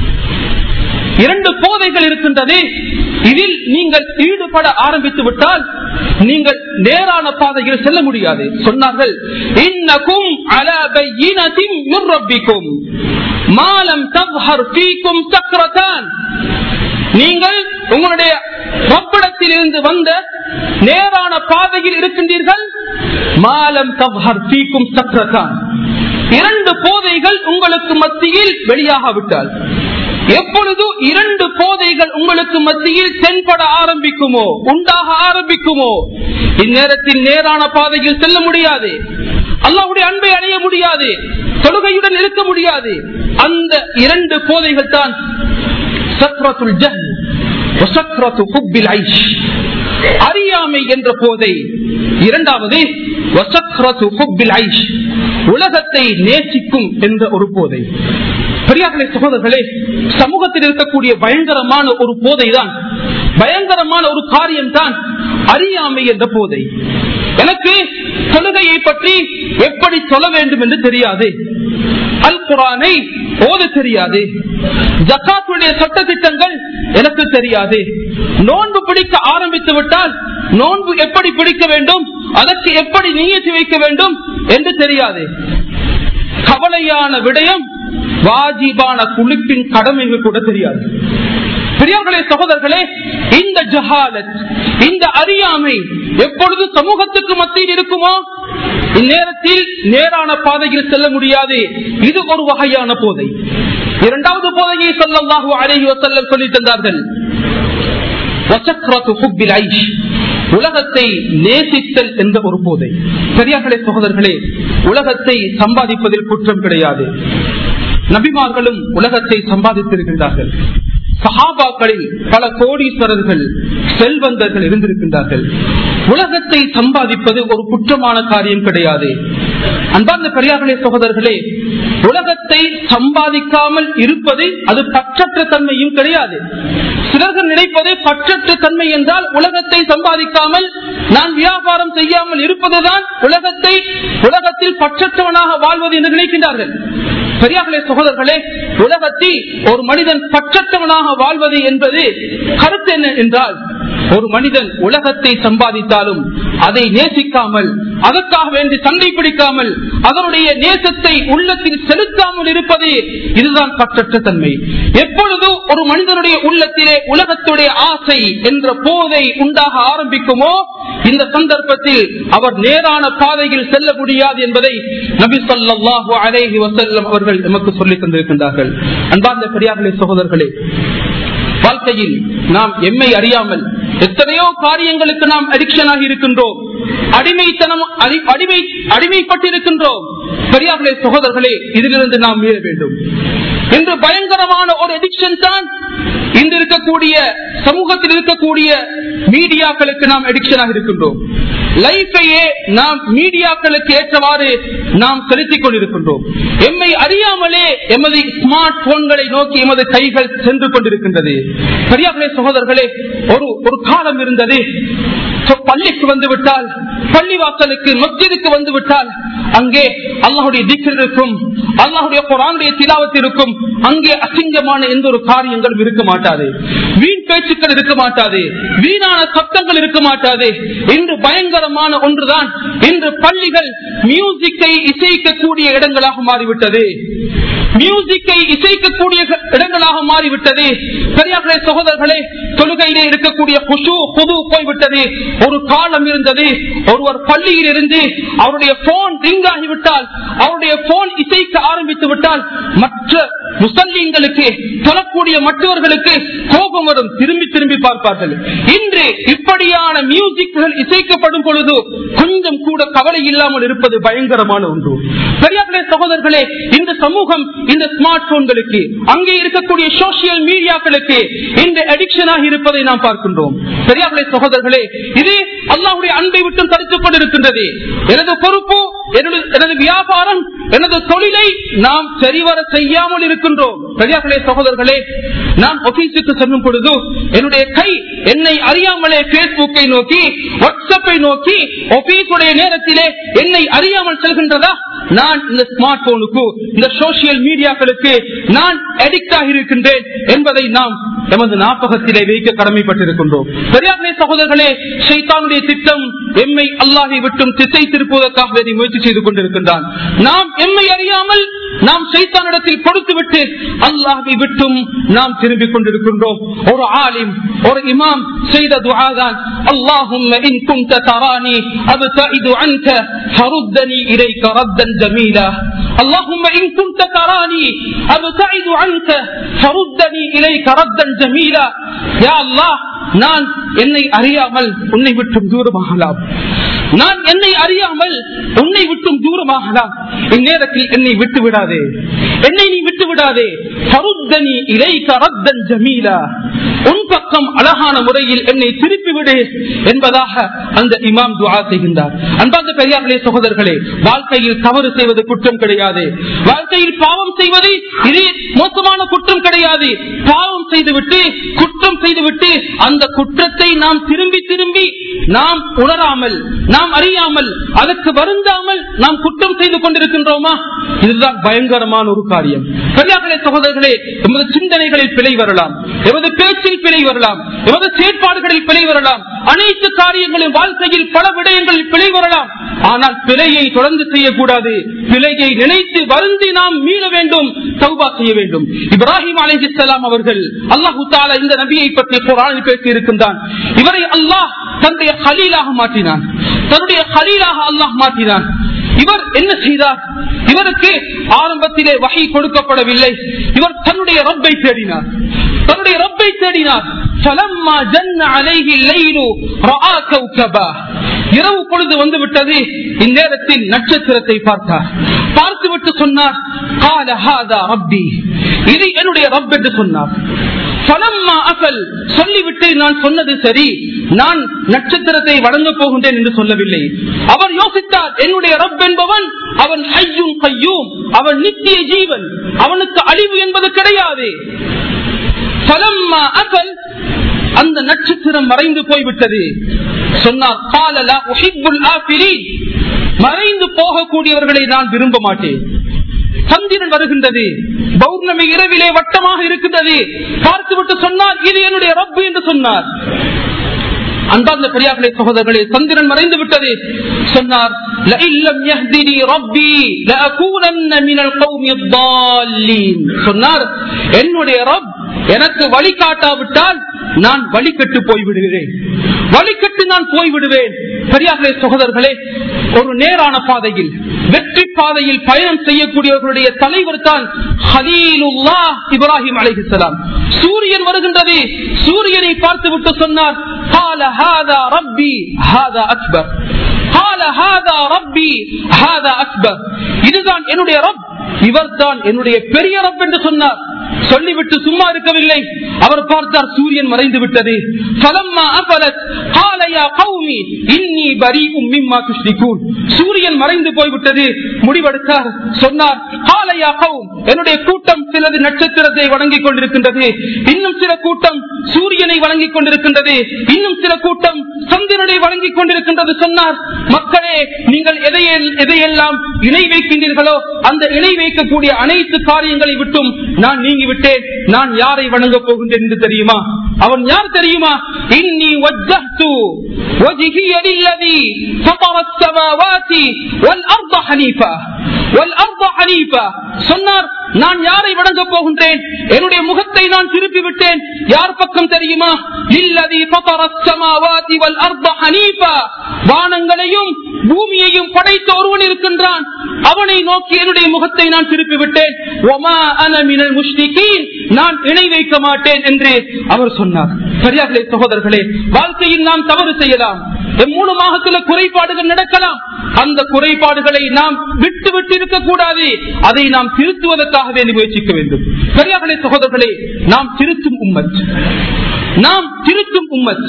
இரண்டு போதைகள் இருக்கின்றது இதில் நீங்கள் ஈடுபட ஆரம்பித்து விட்டால் நீங்கள் நேரான பாதையில் செல்ல முடியாது சொன்னார்கள் இன்னக்கும் அலபையினத்தின் முர்ரப்பிக்கும் மாலம் தவ்ஹர் ஃபீக்கும் சக்ரதான் நீங்கள் உங்களுடைய ரப்பிடத்தில் இருந்து வந்த நேரான பாதையில் இருக்கின்றீர்கள் மாலம் தவ்ஹர் ஃபீக்கும் சக்ரதான் இரண்டு போதைகள் உங்களுக்கு மத்தியில் வெளியாகாவிட்டால் எப்பொழுது இரண்டு போதைகள் உங்களுக்கு மத்தியில் தென்பட ஆரம்பிக்குமோ உண்டாக ஆரம்பிக்குமோ இந்நேரத்தில் நேரான பாதையில் செல்ல முடியாது அல்லாவுடைய அன்பை அடைய முடியாது தொழுகையுடன் இருக்க முடியாது அந்த இரண்டு போதைகள் தான் சத்ரத்துல் ஜஹ் வசத்ரத்து ஹுப்பில் ஐஷ் அறியாமை என்ற போதை இரண்டாவது வசத்ரத்து ஹுப்பில் ஐஷ் உலகத்தை நேசிக்கும் என்ற ஒரு போதை பெரியார்களே சகோதரர்களே சமூகத்தில் இருக்கக்கூடிய பயங்கரமான ஒரு போதை தான் பயங்கரமான ஒரு காரியம் தான் அறியாமை என்ற போதை எனக்கு தொழுகையை பற்றி எப்படி சொல்ல வேண்டும் என்று தெரியாது அல் குரானை ஓத தெரியாது ஜக்காத்துடைய சட்ட திட்டங்கள் எனக்கு தெரியாது நோன்பு பிடிக்க ஆரம்பித்து விட்டால் நோன்பு எப்படி பிடிக்க வேண்டும் அதற்கு எப்படி நீயத்து வைக்க வேண்டும் என்று தெரியாது கவலையான விடயம் வாஜிபான குளிப்பின் கடமைகள் கூட தெரியாது பெரியவர்களே சகோதரர்களே இந்த ஜஹாலத் இந்த அறியாமை எப்பொழுது சமூகத்துக்கு மத்தியில் இருக்குமோ இந்நேரத்தில் நேரான பாதையில் செல்ல முடியாது இது ஒரு வகையான போதை இரண்டாவது போதையை சொல்லல்லாஹு அழகி வசல்லம் சொல்லி தந்தார்கள் உலகத்தை நேசித்தல் என்ற ஒரு போதை பெரியார்களே சகோதரர்களே உலகத்தை சம்பாதிப்பதில் குற்றம் கிடையாது நபிமார்களும் உலகத்தை சம்பாதித்திருக்கின்றார்கள் சஹாபாக்களில் பல கோடீஸ்வரர்கள் செல்வந்தர்கள் இருந்திருக்கின்றார்கள் உலகத்தை சம்பாதிப்பது ஒரு குற்றமான காரியம் கிடையாது அன்பார்ந்த பெரியார்களே சகோதரர்களே உலகத்தை சம்பாதிக்காமல் இருப்பது அது பற்றற்ற தன்மையும் கிடையாது சிலர்கள் நினைப்பது பற்றற்ற தன்மை என்றால் உலகத்தை சம்பாதிக்காமல் நான் வியாபாரம் செய்யாமல் இருப்பதுதான் உலகத்தை உலகத்தில் பற்றற்றவனாக வாழ்வது என்று நினைக்கின்றார்கள் பெரியார்களே சகோதரர்களே உலகத்தில் ஒரு மனிதன் பற்றற்றவனாக வாழ்வது என்பது கருத்து என்ன என்றால் ஒரு மனிதன் உலகத்தை சம்பாதித்தாலும் அதை நேசிக்காமல் அதற்காக வேண்டி சண்டை பிடிக்காமல் அதனுடைய நேசத்தை உள்ளத்தில் செலுத்தாமல் இருப்பது இதுதான் பற்றற்ற தன்மை எப்பொழுது ஒரு மனிதனுடைய உள்ளத்திலே உலகத்துடைய ஆசை என்ற போதை உண்டாக ஆரம்பிக்குமோ இந்த சந்தர்ப்பத்தில் அவர் நேரான பாதையில் செல்ல முடியாது என்பதை நபி சொல்லாஹு அலேஹி வசல்லம் அவர்கள் நமக்கு சொல்லித் தந்திருக்கின்றார்கள் அன்பார்ந்த பெரியார்களே சகோதரர்களே வாழ்க்கையில் நாம் எம்மை அறியாமல் எத்தனையோ காரியங்களுக்கு நாம் அடிக்ஷன் ஆகி இருக்கின்றோம் அடிமைத்தனம் அடிமை அடிமைப்பட்டிருக்கின்றோம் பெரியார்களே சகோதரர்களே இதிலிருந்து நாம் மீற வேண்டும் என்று பயங்கரமான ஒரு அடிக்ஷன் தான் இன்று இருக்கக்கூடிய சமூகத்தில் இருக்கக்கூடிய மீடியாக்களுக்கு நாம் அடிக்ஷனாக இருக்கின்றோம் லைஃபையே நாம் மீடியாக்களுக்கு ஏற்றவாறு நாம் செலுத்திக் கொண்டிருக்கின்றோம் எம்மை அறியாமலே எமது ஸ்மார்ட் போன்களை நோக்கி எமது கைகள் சென்று கொண்டிருக்கின்றது பெரியார்களே சகோதரர்களே ஒரு ஒரு காலம் இருந்தது பள்ளிக்கு வந்து விட்டால் பள்ளி வாசலுக்கு மஸ்ஜிதுக்கு வந்து விட்டால் அங்கே அல்லாஹுடைய திக்கர் இருக்கும் அல்லாஹுடைய குரானுடைய திலாவத்து இருக்கும் அங்கே அசிங்கமான எந்த ஒரு காரியங்களும் இருக்க மாட்டாது வீண் பேச்சுக்கள் இருக்க மாட்டாது வீணான சத்தங்கள் இருக்க மாட்டாது இன்று பயங்கரமான ஒன்றுதான் இன்று பள்ளிகள் மியூசிக்கை இசைக்கக்கூடிய இடங்களாக மாறிவிட்டது மியூசிக்கை இசைக்கக்கூடிய இடங்களாக மாறிவிட்டது பெரியார்களே சகோதரர்களே தொழுகையிலே இருக்கக்கூடிய குஷு புது போய்விட்டது ஒரு காலம் இருந்தது ஒருவர் பள்ளியில் இருந்து அவருடைய போன் ரிங் ஆகிவிட்டால் அவருடைய போன் இசைக்க ஆரம்பித்து விட்டால் மற்ற முசல்லிங்களுக்கு தொழக்கூடிய மற்றவர்களுக்கு கோபம் வரும் திரும்பி திரும்பி பார்ப்பார்கள் இன்று இப்படியான மியூசிக்குகள் இசைக்கப்படும் பொழுது கொஞ்சம் கூட கவலை இல்லாமல் இருப்பது பயங்கரமான ஒன்று பெரியார்களே சகோதரர்களே இந்த சமூகம் இந்த ஸ்மார்ட் போன்களுக்கு அங்கே இருக்கக்கூடிய சோசியல் மீடியாக்களுக்கு இந்த அடிக்ஷனாக இருப்பதை நாம் பார்க்கின்றோம் பெரியார்களே சகோதரர்களே இது அல்லாவுடைய அன்பை விட்டும் தடுத்துக் கொண்டிருக்கின்றது எனது பொறுப்பு எனது வியாபாரம் எனது தொழிலை நாம் சரிவர செய்யாமல் இருக்கின்றோம் பெரியார்களே சகோதரர்களே நான் ஆபீஸுக்கு செல்லும் பொழுது என்னுடைய கை என்னை அறியாமலே பேஸ்புக்கை நோக்கி வாட்ஸ்அப்பை நோக்கி ஆபீஸுடைய நேரத்திலே என்னை அறியாமல் செல்கின்றதா நான் இந்த ஸ்மார்ட் போனுக்கு இந்த சோசியல் மீடியாக்களுக்கு நான் அடிக்ட் ஆகியிருக்கின்றேன் என்பதை நாம் எமது ஞாபகத்திலே வைக்க கடமைப்பட்டிருக்கின்றோம் பெரியார்களே சகோதரர்களே ஷைத்தானுடைய திட்டம் எம்மை அல்லாஹை விட்டும் திசை திருப்புவதற்காக வேண்டி முயற்சி செய்து கொண்டிருக்கின்றான் நாம் எம்மை அறியாமல் நாம் சைத்தானிடத்தில் கொடுத்துவிட்டு அல்லாஹை விட்டும் நாம் திரும்பிக் கொண்டிருக்கின்றோம் ஒரு ஆலிம் ஒரு இமாம் செய்த துஆதான் اللهم إن كنت تراني أبتعد عنك فردني إليك ردا جميلا اللهم إن كنت تراني أبتعد عنك فردني إليك ردا جميلا يا الله நான் என்னை அறியாமல் உன்னை விட்டும் தூரமாகலாம் நான் என்னை அறியாமல் உன்னை விட்டும் தூரமாகலாம் இந்நேரத்தில் என்னை விட்டு விடாதே என்னை நீ விட்டு விடாதே ஃபருத்தனி இலைக ரத்தன் ஜமீலா உன் பக்கம் அழகான முறையில் என்னை திருப்பி விடு என்பதாக அந்த இமாம் துஆ செய்கின்றார் அன்பார்ந்த பெரியார்களே சகோதரர்களே வாழ்க்கையில் தவறு செய்வது குற்றம் கிடையாது வாழ்க்கையில் பாவம் செய்வது இது மோசமான குற்றம் கிடையாது பாவம் செய்துவிட்டு குற்றம் செய்துவிட்டு அந்த குற்றத்தை நாம் திரும்பி திரும்பி நாம் உணராமல் நாம் அறியாமல் அதற்கு வருந்தாமல் நாம் குற்றம் செய்து கொண்டிருக்கின்றோமா இதுதான் பயங்கரமான ஒரு காரியம் பெரியார்களே சகோதரர்களே எமது சிந்தனைகளில் பிழை வரலாம் எமது பேச்சில் பிழை வரலாம் எமது செயற்பாடுகளில் பிழை வரலாம் அனைத்து காரியங்களின் வாழ்க்கையில் பல விடயங்களில் பிழை வரலாம் ஆனால் பிழையை தொடர்ந்து செய்யக்கூடாது பிழையை நினைத்து வருந்தி நாம் மீள வேண்டும் சௌபா செய்ய வேண்டும் இப்ராஹிம் அலிஹிஸ்லாம் அவர்கள் அல்லாஹு தாலா இந்த நபியை பற்றி குரானில் பேசி இருக்கின்றான் இவரை அல்லாஹ் தன்னுடைய ஹலீலாக மாற்றினான் தன்னுடைய ஹலீலாக அல்லாஹ் மாற்றினான் இவர் என்ன செய்தார் இவருக்கு ஆரம்பத்திலே வகை கொடுக்கப்படவில்லை இவர் தன்னுடைய ரப்பை தேடினார் தன்னுடைய ரப்பை தேடினார் فلما جن عليه الليل راى كوكبا இரவு பொழுது வந்து விட்டது இந்நேரத்தில் நட்சத்திரத்தை பார்த்தார் பார்த்துவிட்டு சொன்னார் கால ஹாதா ரப்பி இது என்னுடைய ரப் என்று சொன்னார் ஃபலம்மா அகல் சொல்லிவிட்டு நான் சொன்னது சரி நான் நட்சத்திரத்தை வணங்க போகின்றேன் என்று சொல்லவில்லை அவர் யோசித்தார் என்னுடைய ரப் என்பவன் அவன் ஐயும் கையும் அவன் நித்திய ஜீவன் அவனுக்கு அழிவு என்பது கிடையாது ஃபலம்மா அகல் அந்த நட்சத்திரம் மறைந்து போய்விட்டது சொன்னார் "காலலா உஹிப்புல் ஆஃபிரீன்." மறைந்து போகக்கூடியவர்களை நான் விரும்ப மாட்டேன் சந்திரன் வருகின்றது பௌர்ணமி இரவிலே வட்டமாக இருக்கின்றது பார்த்துவிட்டு சொன்னார் இது என்னுடைய ரப்பு என்று சொன்னார் அன்பார்ந்த பெரியார்களே சகோதரர்களே சந்திரன் மறைந்து விட்டது சொன்னார் "லஇல்லம் யஹ்தினி ரப்பி லஅகூனன்ன மினல் கௌமி ضالين." சொன்னார் என்னுடைய ரப் எனக்கு வழிகாட்டாவிட்டால் நான் வழிகட்டு போய்விடுகிறேன் வழிகட்டு நான் போய்விடுவேன் பெரியார்களே சகோதரர்களே ஒரு நேரான பாதையில் வெற்றி பாதையில் பயணம் செய்யக்கூடியவர்களுடைய தலைவர் தான் ஹலீலுல்லா இப்ராஹிம் அலைஹிஸ்ஸலாம் சூரியன் வருகின்றது சூரியனை பார்த்துவிட்டு சொன்னார் "قال هذا ربي هذا أكبر." قال هذا ربي هذا أكبر. இதுதான் என்னுடைய ரப் இவர்தான் என்னுடைய பெரிய ரப் என்று சொன்னார் சொல்லிவிட்டு சும்மா இருக்கவில்லை அவர் பார்த்தார் சூரியன் மறைந்து விட்டது فلما أفلت قال يا قوم إني بريء مما تشركون சூரியன் மறைந்து போய்விட்டது முடிவெடுத்தார் சொன்னார் قال يا قوم என்னுடைய கூட்டம் சிலது நட்சத்திரத்தை வணங்கிக் கொண்டிருக்கின்றது இன்னும் சில கூட்டம் சூரியனை வணங்கிக் கொண்டிருக்கின்றது இன்னும் சில கூட்டம் சந்திரனை வணங்கிக் கொண்டிருக்கின்றது சொன்னார் மக்களே நீங்கள் எதையே எதையெல்லாம் இணை வைக்கின்றீர்களோ அந்த இணை வைக்கக்கூடிய அனைத்து காரியங்களை விட்டும் நான் நீங்கிவிட்டேன் நான் யாரை வணங்கப் போகின்றேன் என்று தெரியுமா அவன் யார் தெரியுமா இன்னி வஜ்ஜஹ்து வஜ்ஹிய லில்லதி ஃபதர السماوات والارض حنيفا والارض حنيفا சொன்னார் நான் யாரை வணங்கப் போகின்றேன் என்னுடைய முகத்தை நான் திருப்பி விட்டேன் யார் பக்கம் தெரியுமா லில்லதி ஃபதர السماوات والارض حنيفا வானங்களையும் பூமியையும் படைத்த ஒருவன் இருக்கின்றான் அவனை நோக்கி என்னுடைய முகத்தை நான் திருப்பி விட்டேன் ஒமா அன மினல் முஷ்ரிகீன் நான் இணை வைக்க மாட்டேன் என்று அவர் சொன்னார் சரியாகலே சகோதரர்களே வாழ்க்கையில் நாம் தவறு செய்யலாம் எம் மூலமாக சில குறைபாடுகள் நடக்கலாம் அந்த குறைபாடுகளை நாம் விட்டு விட்டு இருக்கக்கூடாது அதை நாம் திருத்துவதற்காக வேண்டி முயற்சிக்க வேண்டும் சரியாகலே சகோதரர்களே நாம் திருத்தும் உம்மத் நாம் திருத்தும் உம்மத்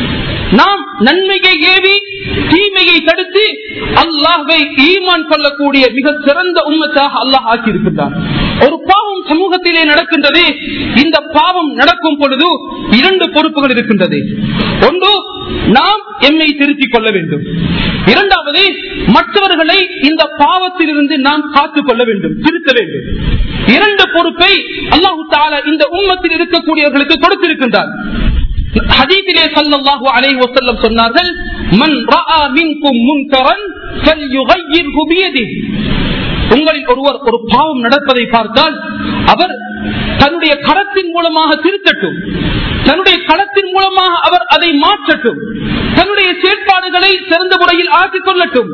நாம் நன்மையை ஏவி தீமையை தடுத்து அல்லாஹை ஈமான் கொள்ளக்கூடிய மிக சிறந்த உண்மத்தாக அல்லாஹ் ஆக்கியிருக்கின்றான் ஒரு பாவம் சமூகத்திலே நடக்கின்றது இந்த பாவம் நடக்கும் பொழுது இரண்டு பொறுப்புகள் இருக்கின்றது ஒன்று நாம் எம்மை திருத்திக் கொள்ள வேண்டும் இரண்டாவது மற்றவர்களை இந்த பாவத்திலிருந்து நாம் காத்துக் கொள்ள வேண்டும் திருத்த வேண்டும் இரண்டு பொறுப்பை அல்லாஹு தாலா இந்த உம்மத்தில் இருக்கக்கூடியவர்களுக்கு கொடுத்திருக்கின்றார் ஹதீஸிலே ஸல்லல்லாஹு அலைஹி வஸல்லம் சொன்னார்கள் மன் ரஆ மின்கும் முன்கரன் ஃபல்யுகையிர்ஹு பியதிஹி உங்களில் ஒருவர் ஒரு பாவம் நடப்பதை பார்த்தால் அவர் தன்னுடைய கரத்தின் மூலமாக திருத்தட்டும் தன்னுடைய களத்தின் மூலமாக அவர் அதை மாற்றட்டும் தன்னுடைய செயற்பாடுகளை சிறந்த முறையில் ஆக்கிக் கொள்ளட்டும்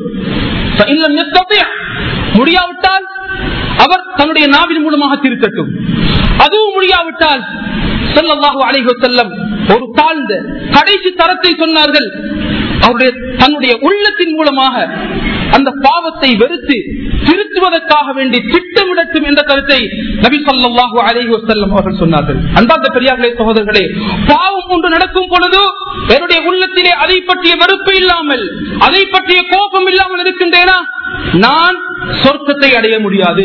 فإن لم يستطع முடியாவிட்டால் அவர் தன்னுடைய நாவின் மூலமாக திருத்தட்டும் அதுவும் முடியாவிட்டால் ஸல்லல்லாஹு அலைஹி வஸல்லம் ஒரு தாழ்ந்த கடைசி தரத்தை சொன்னார்கள் அவருடைய தன்னுடைய உள்ளத்தின் மூலமாக அந்த பாவத்தை வெறுத்து திருத்துவதற்காக வேண்டி திட்டமிடட்டும் என்ற கருத்தை நபி ஸல்லல்லாஹு அலைஹி வஸல்லம் அவர்கள் சொன்னார்கள் அன்பார்ந்த பெரியார்களே சகோதரர்களே பாவம் ஒன்று நடக்கும் பொழுது என்னுடைய உள்ளத்திலே அதை பற்றிய வெறுப்பு இல்லாமல் அதை பற்றிய கோபம் இல்லாமல் இருக்கின்றேனா நான் சொர்க்கத்தை அடைய முடியாது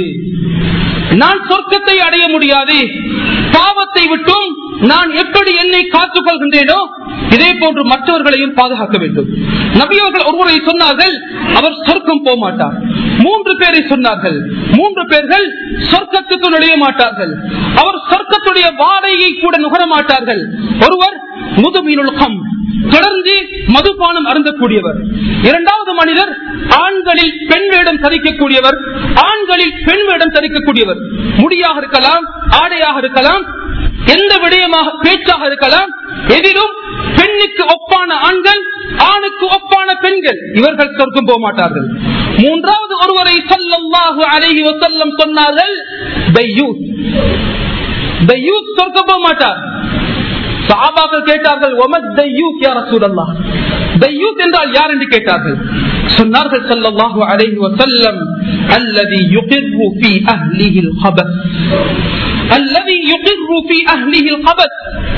நான் சொர்க்கத்தை அடைய முடியாது பாவத்தை விட்டும் நான் எப்படி என்னை காத்துக் கொள்கின்றேனோ இதே போன்று மற்றவர்களையும் பாதுகாக்க வேண்டும் நபியவர்கள் ஒருவரை சொன்னார்கள் அவர் சொர்க்கம் போக மாட்டார் மூன்று பேரை சொன்னார்கள் மூன்று பேர்கள் சொர்க்கத்துக்கு நுழைய மாட்டார்கள் அவர் சொர்க்கத்துடைய வாடகையை கூட நுகர மாட்டார்கள் ஒருவர் முதுமீனுல் கம் தொடர்ந்து மதுபானம் அருந்தக்கூடியவர் இரண்டாவது மனிதர் ஆண்களில் பெண் வேடம் தரிக்கக்கூடியவர் ஆண்களில் பெண் வேடம் தரிக்கக்கூடியவர் முடியாக இருக்கலாம் ஆடையாக இருக்கலாம் எந்த விடயமாக பேச்சாக இருக்கலாம் எதிலும் பெண்ணுக்கு ஒப்பான ஆண்கள் ஆணுக்கு ஒப்பான பெண்கள் இவர்கள் சொர்க்கம் போக மாட்டார்கள் மூன்றாவது ஒருவரை சொல்லல்லாஹு அலைஹி வசல்லம் சொன்னார்கள் பையூத் பையூத் சொர்க்கம் போக மாட்டார் சஹாபாக்கள் கேட்டார்கள் ஒமத் தையூத் யா ரசூலல்லாஹ் தையூத் என்றால் யார் என்று கேட்டார்கள் சொன்னார்கள் ஸல்லல்லாஹு அலைஹி வஸல்லம் அல்லதி யுகிர்ரு ஃபீ அஹ்லிஹி அல் الذي يقر في أهله الخبث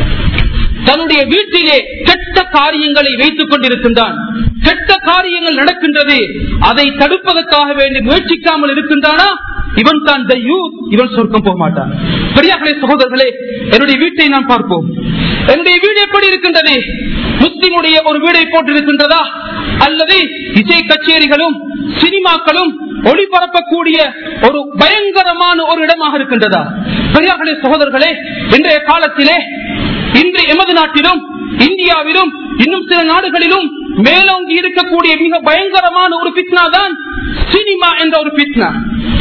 தன்னுடைய வீட்டிலே கெட்ட காரியங்களை வைத்துக் கொண்டிருக்கின்றான் கெட்ட காரியங்கள் நடக்கின்றது அதை தடுப்பதற்காக வேண்டி முயற்சிக்காமல் இருக்கின்றானா இவன் தான் தையூத் இவன் சொர்க்கம் போக மாட்டான் பெரியார்களே சகோதரர்களே என்னுடைய வீட்டை நாம் பார்ப்போம் என்னுடைய வீடு எப்படி இருக்கின்றது முஸ்லிமுடைய ஒரு வீடை போட்டிருக்கின்றதா அல்லது இசை கச்சேரிகளும் சினிமாக்களும் ஒளிபரப்பக்கூடிய ஒரு பயங்கரமான ஒரு இடமாக இருக்கின்றதா பெரியார்களே சகோதரர்களே இன்றைய காலத்திலே இன்று எமது நாட்டிலும் இந்தியாவிலும் இன்னும் சில நாடுகளிலும் மேலோங்கி இருக்கக்கூடிய மிக பயங்கரமான ஒரு பித்னா தான் சினிமா என்ற ஒரு பித்னா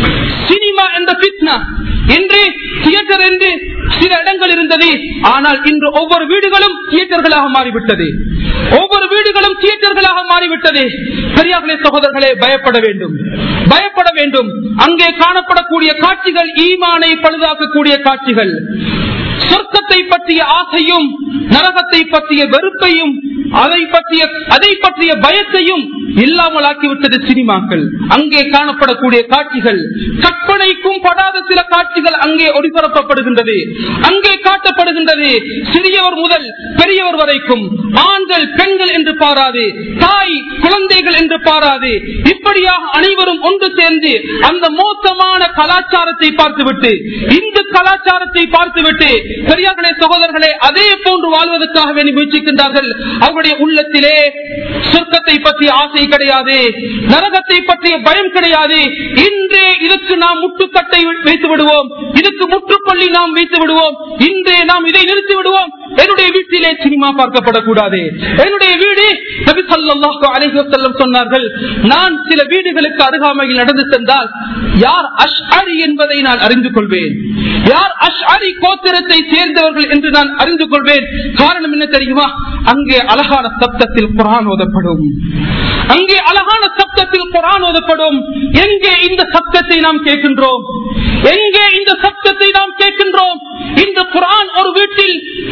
சினிமா என்ற பித்னா இன்று தியேட்டர் என்று சில இடங்கள் இருந்தது ஆனால் இன்று ஒவ்வொரு வீடுகளும் தியேட்டர்களாக மாறிவிட்டது ஒவ்வொரு வீடுகளும் தியேட்டர்களாக மாறிவிட்டது பெரியார்களே சகோதரர்களே பயப்பட வேண்டும் பயப்பட வேண்டும் அங்கே காணப்படக்கூடிய காட்சிகள் ஈமானை பழுதாக்கக்கூடிய காட்சிகள் சொர்க்கத்தை பற்றிய ஆசையும் நரகத்தை பற்றிய வெறுப்பையும் அதை பற்றிய அதை பற்றிய பயத்தையும் இல்லாமல் ஆக்கிவிட்டது சினிமாக்கள் அங்கே காணப்படக்கூடிய காட்சிகள் கற்பனைக்கும் படாத சில காட்சிகள் அங்கே ஒளிபரப்பப்படுகின்றது அங்கே காட்டப்படுகின்றது சிறியவர் முதல் பெரியவர் வரைக்கும் ஆண்கள் பெண்கள் என்று பாராது தாய் குழந்தைகள் என்று பாராது இப்படியாக அனைவரும் ஒன்று சேர்ந்து அந்த மோசமான கலாச்சாரத்தை பார்த்துவிட்டு இந்து கலாச்சாரத்தை பார்த்துவிட்டு பெரியார்களே சகோதரர்களே அதே போன்று வாழ்வதற்காக வேண்டி முயற்சிக்கின்றார்கள் அவருடைய உள்ளத்திலே சொர்க்கத்தை பற்றிய ஆசை கிடையாது நரகத்தை பற்றிய பயம் கிடையாது இன்றே இதற்கு நாம் முட்டுக்கட்டை வைத்து விடுவோம் இதுக்கு முற்றுப்பள்ளி நாம் வைத்து விடுவோம் இன்றே நாம் இதை நிறுத்தி விடுவோம் என்னுடைய வீட்டிலே சினிமா பார்க்கப்படக்கூடாது என்னுடைய வீடு நபி ஸல்லல்லாஹு அலைஹி வஸல்லம் சொன்னார்கள் நான் சில வீடுகளுக்கு அருகாமையில் நடந்து சென்றால் யார் அஷ்அரி என்பதை நான் அறிந்து கொள்வேன் யார் அஷ்அரி கோத்திரத்தை சேர்ந்தவர்கள் என்று நான் அறிந்து கொள்வேன் காரணம் என்ன தெரியுமா அங்கே அழகான சப்தத்தில் குரான் ஓதப்படும் அங்கே அழகான சப்தத்தில் குரான் ஓதப்படும் எங்கே இந்த சப்தத்தை நாம் கேட்கின்றோம் எங்கே இந்த சப்தத்தை நாம் கேட்கின்றோம் இந்த குரான் ஒரு வீட்டில்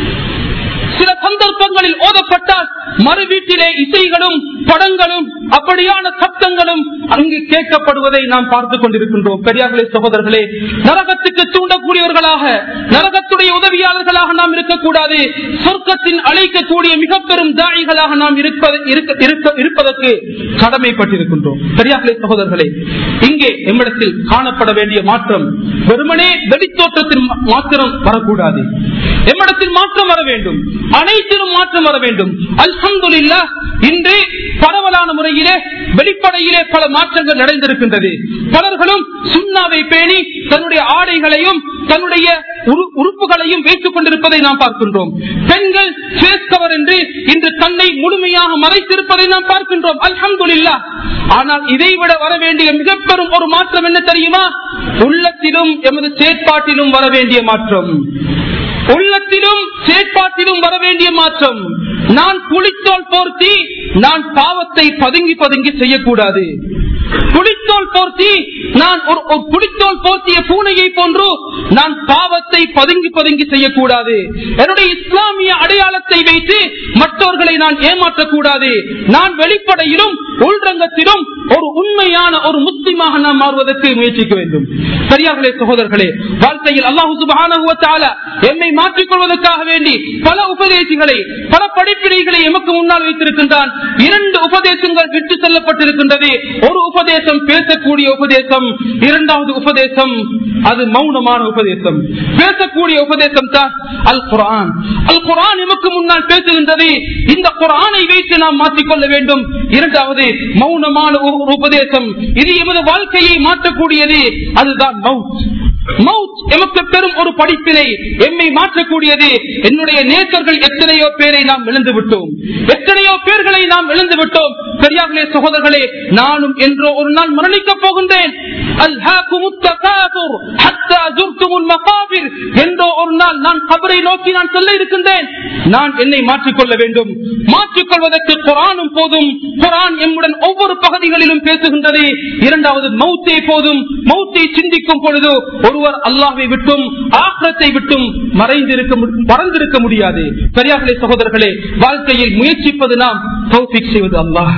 சில சந்தர்ப்பங்களில் ஓதப்பட்டால் மறு வீட்டிலே இசைகளும் படங்களும் அப்படியான சப்தங்களும் அங்கு கேட்கப்படுவதை நாம் பார்த்துக் கொண்டிருக்கின்றோம் பெரியார்களே சகோதரர்களே நரகத்துக்கு தூண்டக்கூடியவர்களாக நரகத்துடைய உதவியாளர்களாக நாம் இருக்கக்கூடாது சொர்க்கத்தின் அழைக்கக்கூடிய மிக பெரும் தாயிகளாக நாம் இருப்பது- இருக்க- இருக்க- இருப்பதற்கு கடமைப்பட்டிருக்கின்றோம் பெரியார்களே சகோதரர்களே இங்கே எம்மிடத்தில் காணப்பட வேண்டிய மாற்றம் வெறுமனே வெளித்தோற்றத்தில் மா- மாத்திரம் வரக்கூடாது எம்மிடத்தில் மாற்றம் வர வேண்டும் அனைத்திலும் மாற்றம் வர வேண்டும் அல்ஹம்துலில்லா இன்று பரவலான முறையிலே வெளிப்படையிலே பல மாற்றங்கள் நடந்திருக்கின்றது பலர்களும் சுண்ணாவை பேணி தன்னுடைய ஆடைகளையும் தன்னுடைய உரு- உறுப்புகளையும் வைத்துக் கொண்டிருப்பதை நாம் பார்க்கின்றோம் பெண்கள் ஃபேஸ் கவர் என்று இன்று தன்னை முழுமையாக மறைத்திருப்பதை நாம் பார்க்கின்றோம் அல்ஹம்துலில்லா ஆனால் இதைவிட வர வேண்டிய மிக பெரும் ஒரு மாற்றம் என்ன தெரியுமா உள்ளத்திலும் எமது செயற்பாட்டிலும் வர வேண்டிய மாற்றம் உள்ளத்திலும் செயற்பாட்டிலும் வர வேண்டிய மாற்றம் நான் குளித்தோல் போர்த்தி நான் பாவத்தை பதுங்கி பதுங்கி செய்யக்கூடாது குளித்தோல் போர்த்தி நான் ஒரு ஒரு குளித்தோல் போர்த்திய பூனையை போன்று நான் பாவத்தை பதுங்கி பதுங்கி செய்யக்கூடாது என்னுடைய இஸ்லாமிய அடையாளத்தை வைத்து மற்றவர்களை நான் ஏமாற்றக்கூடாது நான் வெளிப்படையிலும் உள்ரங்கத்திலும் ஒரு உண்மையான ஒரு முஸ்லிமாக நாம் மாறுவதற்கு முயற்சிக்க வேண்டும் பெரியார்களே சகோதரர்களே வாழ்க்கையில் அல்லாஹு சுப்ஹானஹு வ தஆலா எம்மை மாற்றிக் கொள்வதற்காக வேண்டி பல உபதேசங்களை பல படிப்பினைகளை எமக்கு முன்னால் வைத்திருக்கின்றான் இரண்டு உபதேசங்கள் விட்டு செல்லப்பட்டிருக்கின்றது ஒரு உபதேசம் பேசக்கூடிய உபதேசம் இரண்டாவது உபதேசம் அது மௌனமான உபதேசம் பேசக்கூடிய உபதேசம் தான் அல் குரான் அல் குரான் எமக்கு முன்னால் பேசுகின்றது இந்த குரானை வைத்து நாம் மாற்றிக்கொள்ள வேண்டும் இரண்டாவது மௌனமான ஒரு உபதேசம் இது எமது வாழ்க்கையை மாற்றக்கூடியது அதுதான் மவுத் மவுத் எமக்கு பெரும் ஒரு படிப்பினை எம்மை மாற்றக்கூடியது என்னுடைய நேசர்கள் எத்தனையோ பேரை நாம் இழந்து விட்டோம் எத்தனையோ பேர்களை நாம் இழந்து விட்டோம் பெரியார்களே சகோதரர்களே நானும் என்றோ ஒரு நாள் மரணிக்கப் போகின்றேன் அல்ஹாக்குமுத் தகாதுர் ஹத்தா ஜுர்துமுல் மகாபிர் என்றோ ஒரு நாள் நான் கபரை நோக்கி நான் சொல்ல இருக்கின்றேன் நான் என்னை மாற்றிக்கொள்ள வேண்டும் மாற்றிக்கொள்வதற்கு குரானும் போதும் குரான் எம்முடன் ஒவ்வொரு பகுதிகளிலும் பேசுகின்றது இரண்டாவது மௌத்தே போதும் மௌத்தை சிந்திக்கும் பொழுது ஒருவர் அல்லாஹை விட்டும் ஆக்கிரத்தை விட்டும் மறைந்திருக்க மு- மறந்திருக்க முடியாது பெரியார்களே சகோதரர்களே வாழ்க்கையில் முயற்சிப்பது நாம் தௌஃபீக் செய்வது அல்லாஹ்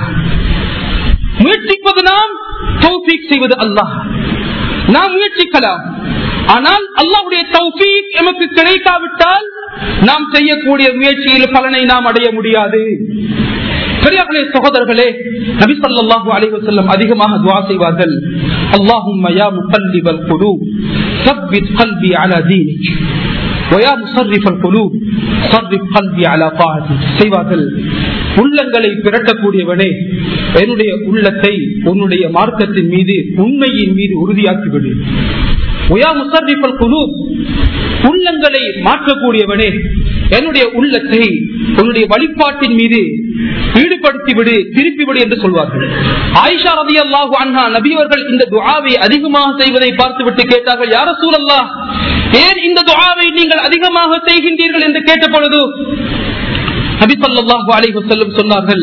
முயற்சிப்பது நாம் தௌஃபீக் செய்வது அல்லாஹ் நாம் முயற்சிக்கலாம் ஆனால் அல்லாஹ்வுடைய தௌஃபீக் எமக்கு கிடைக்காவிட்டால் நாம் செய்யக்கூடிய முயற்சியில் பலனை நாம் அடைய முடியாது பெரியார்களே சகோதரர்களே நபி ஸல்லல்லாஹு அலைஹி வஸல்லம் அதிகமாக துஆ செய்வார்கள் அல்லாஹும்ம யா முகல்லிபல் குலூப் ثبت قلبي على دينك ويا مصرف القلوب صرف قلبي على طاعتك செய்வார்கள் உள்ளங்களை பிரட்டக்கூடியவனே என்னுடைய உள்ளத்தை உன்னுடைய மார்க்கத்தின் மீது உண்மையின் மீது உறுதியாக்கிவிடு ஒயா முசர்ரிஃபல் குலூ உள்ளங்களை மாற்றக்கூடியவனே என்னுடைய உள்ளத்தை உன்னுடைய வழிபாட்டின் மீது ஈடுபடுத்தி விடு திருப்பி விடு என்று சொல்வார்கள் ஆயிஷா ரதி அல்லாஹு அண்ணா நபியவர்கள் இந்த துஆவை அதிகமாக செய்வதை பார்த்துவிட்டு கேட்டார்கள் யார சூழல்லா ஏன் இந்த துஆவை நீங்கள் அதிகமாக செய்கின்றீர்கள் என்று கேட்ட பொழுது நபி ஸல்லல்லாஹு அலைஹி வஸல்லம் சொன்னார்கள்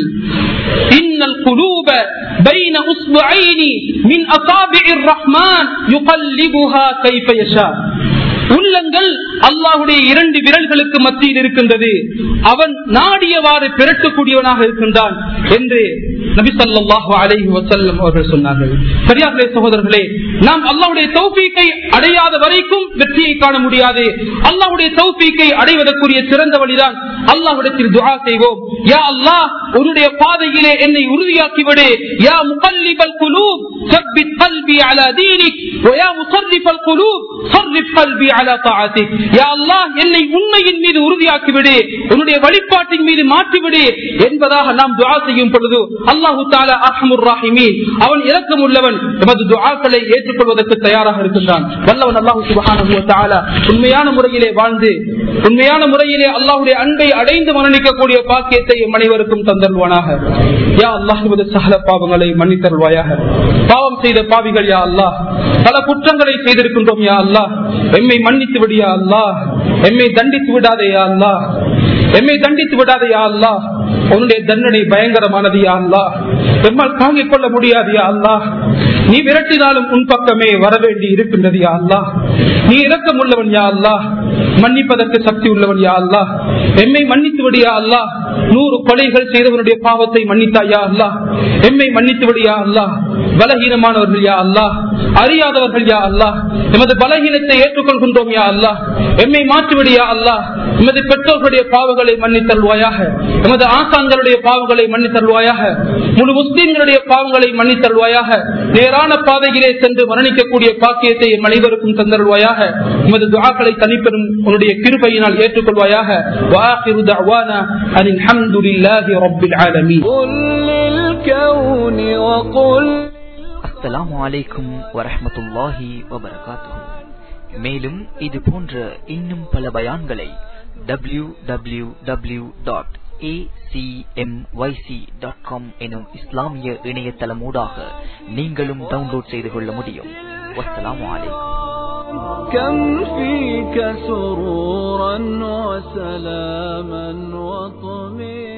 இன்னல் குலூப பைன உஸ்புஐனி மின் அஸாபிஇர் ரஹ்மான் யுகல்லிபுஹா கைஃப யஷா உள்ளங்கள் அல்லாஹுடைய இரண்டு விரல்களுக்கு மத்தியில் இருக்கின்றது அவன் நாடியவாறு பிறட்டக்கூடியவனாக இருக்கின்றான் என்று நபி ஸல்லல்லாஹு அலைஹி வஸல்லம் அவர்கள் சொன்னார்கள் சரியாகவே சகோதரர்களே நாம் அல்லாஹ்வுடைய தௌஃபீக்கை அடையாத வரைக்கும் வெற்றியை காண முடியாது அல்லாஹ்வுடைய தௌஃபீக்கை அடைவதற்குரிய சிறந்த வழிதான் அல்லாஹ்விடத்தில் துஆ செய்வோம் யா அல்லாஹ் உன்னுடைய பாதையிலே என்னை உறுதியாக்கிவிடு யா முகல்லிபல் குலூப் ثبت قلبي على دينك ويا مصرف القلوب صرف قلبي على طاعتك يا الله என்னை உண்மையின் மீது உறுதியாக்கிவிடு உன்னுடைய வழிபாட்டின் மீது மாற்றிவிடு என்பதாக நாம் துஆ செய்யும் பொழுது அல்லாஹு தாலா அர்ஹமுர் ராஹிமீன் அவன் இரக்கம் உள்ளவன் எமது துஆக்களை ஏற்றுக்கொள்வதற்கு தயாராக இருக்கின்றான் வல்லவன் அல்லாஹு சுப்ஹானஹு வ தஆலா உண்மையான முறையிலே வாழ்ந்து உண்மையான முறையிலே அல்லாஹ்வுடைய அன்பை அடைந்து மரணிக்கக்கூடிய பாக்கியத்தை எம் அனைவருக்கும் தந்தருவானாக யா அல்லாஹ் எமது சகல பாவங்களை மன்னித்தருள்வாயாக பாவம் செய்த பாவிகள் யா அல்லாஹ் பல குற்றங்களை செய்திருக்கின்றோம் யா அல்லாஹ் எம்மை மன்னித்து விடியா அல்லாஹ் எம்மை தண்டித்து விடாதே யா அல்லாஹ் எம்மை தண்டித்து விடாதே யா அல்லாஹ் உன்னுடைய தண்டனை பயங்கரமானது யா அல்லாஹ் எம்மால் தாங்கிக் கொள்ள முடியாது யா அல்லாஹ் நீ விரட்டினாலும் உன் பக்கமே வரவேண்டி இருக்கின்றது யா அல்லாஹ் நீ இரக்கம் உள்ளவன் யா அல்லாஹ் மன்னிப்பதற்கு சக்தி உள்ளவன் யா அல்லாஹ் எம்மை மன்னித்து விடியா அல்லாஹ் நூறு கொலைகள் செய்தவனுடைய பாவத்தை மன்னித்தாயா அல்லாஹ் எம்மை மன்னித்து விடியா அல்லாஹ் பலகீனமானவர்கள் யா அல்லாஹ் அறியாதவர்கள் யா அல்லாஹ் எமது பலகீனத்தை ஏற்றுக்கொள்கின்றோம் யா அல்லாஹ் எம்மை மாற்றிவிடியா அல்லாஹ் எமது பெற்றோர்களுடைய பாவங்களை மன்னித்தருள்வாயாக எமது ஆசான்களுடைய பாவங்களை மன்னித்தருள்வாயாக முழு முஸ்லீம்களுடைய பாவங்களை மன்னித்தருள்வாயாக நேரான பாதையிலே சென்று மரணிக்கக்கூடிய பாக்கியத்தை எம் அனைவருக்கும் தந்தருள்வாயாக எமது துஆக்களை தனிப்பெறும் உன்னுடைய கிருபையினால் ஏற்றுக்கொள்வாயாக وآخر دعوانا أن الحمد لله رب العالمين قل للكون وقل அஸ்ஸலாமு அலைக்கும் வரஹ்மத்துல்லாஹி வபரகாத்துஹு மேலும் இது போன்ற இன்னும் பல பயான்களை டபிள்யூ டபிள்யூ டபிள்யூ டாட் எனும் இஸ்லாமிய இணையதளமூடாக நீங்களும் டவுன்லோட் செய்து கொள்ள முடியும் வஸ்ஸலாமு அலைக்கும் كم فيك سرورا وسلاما وطمئنا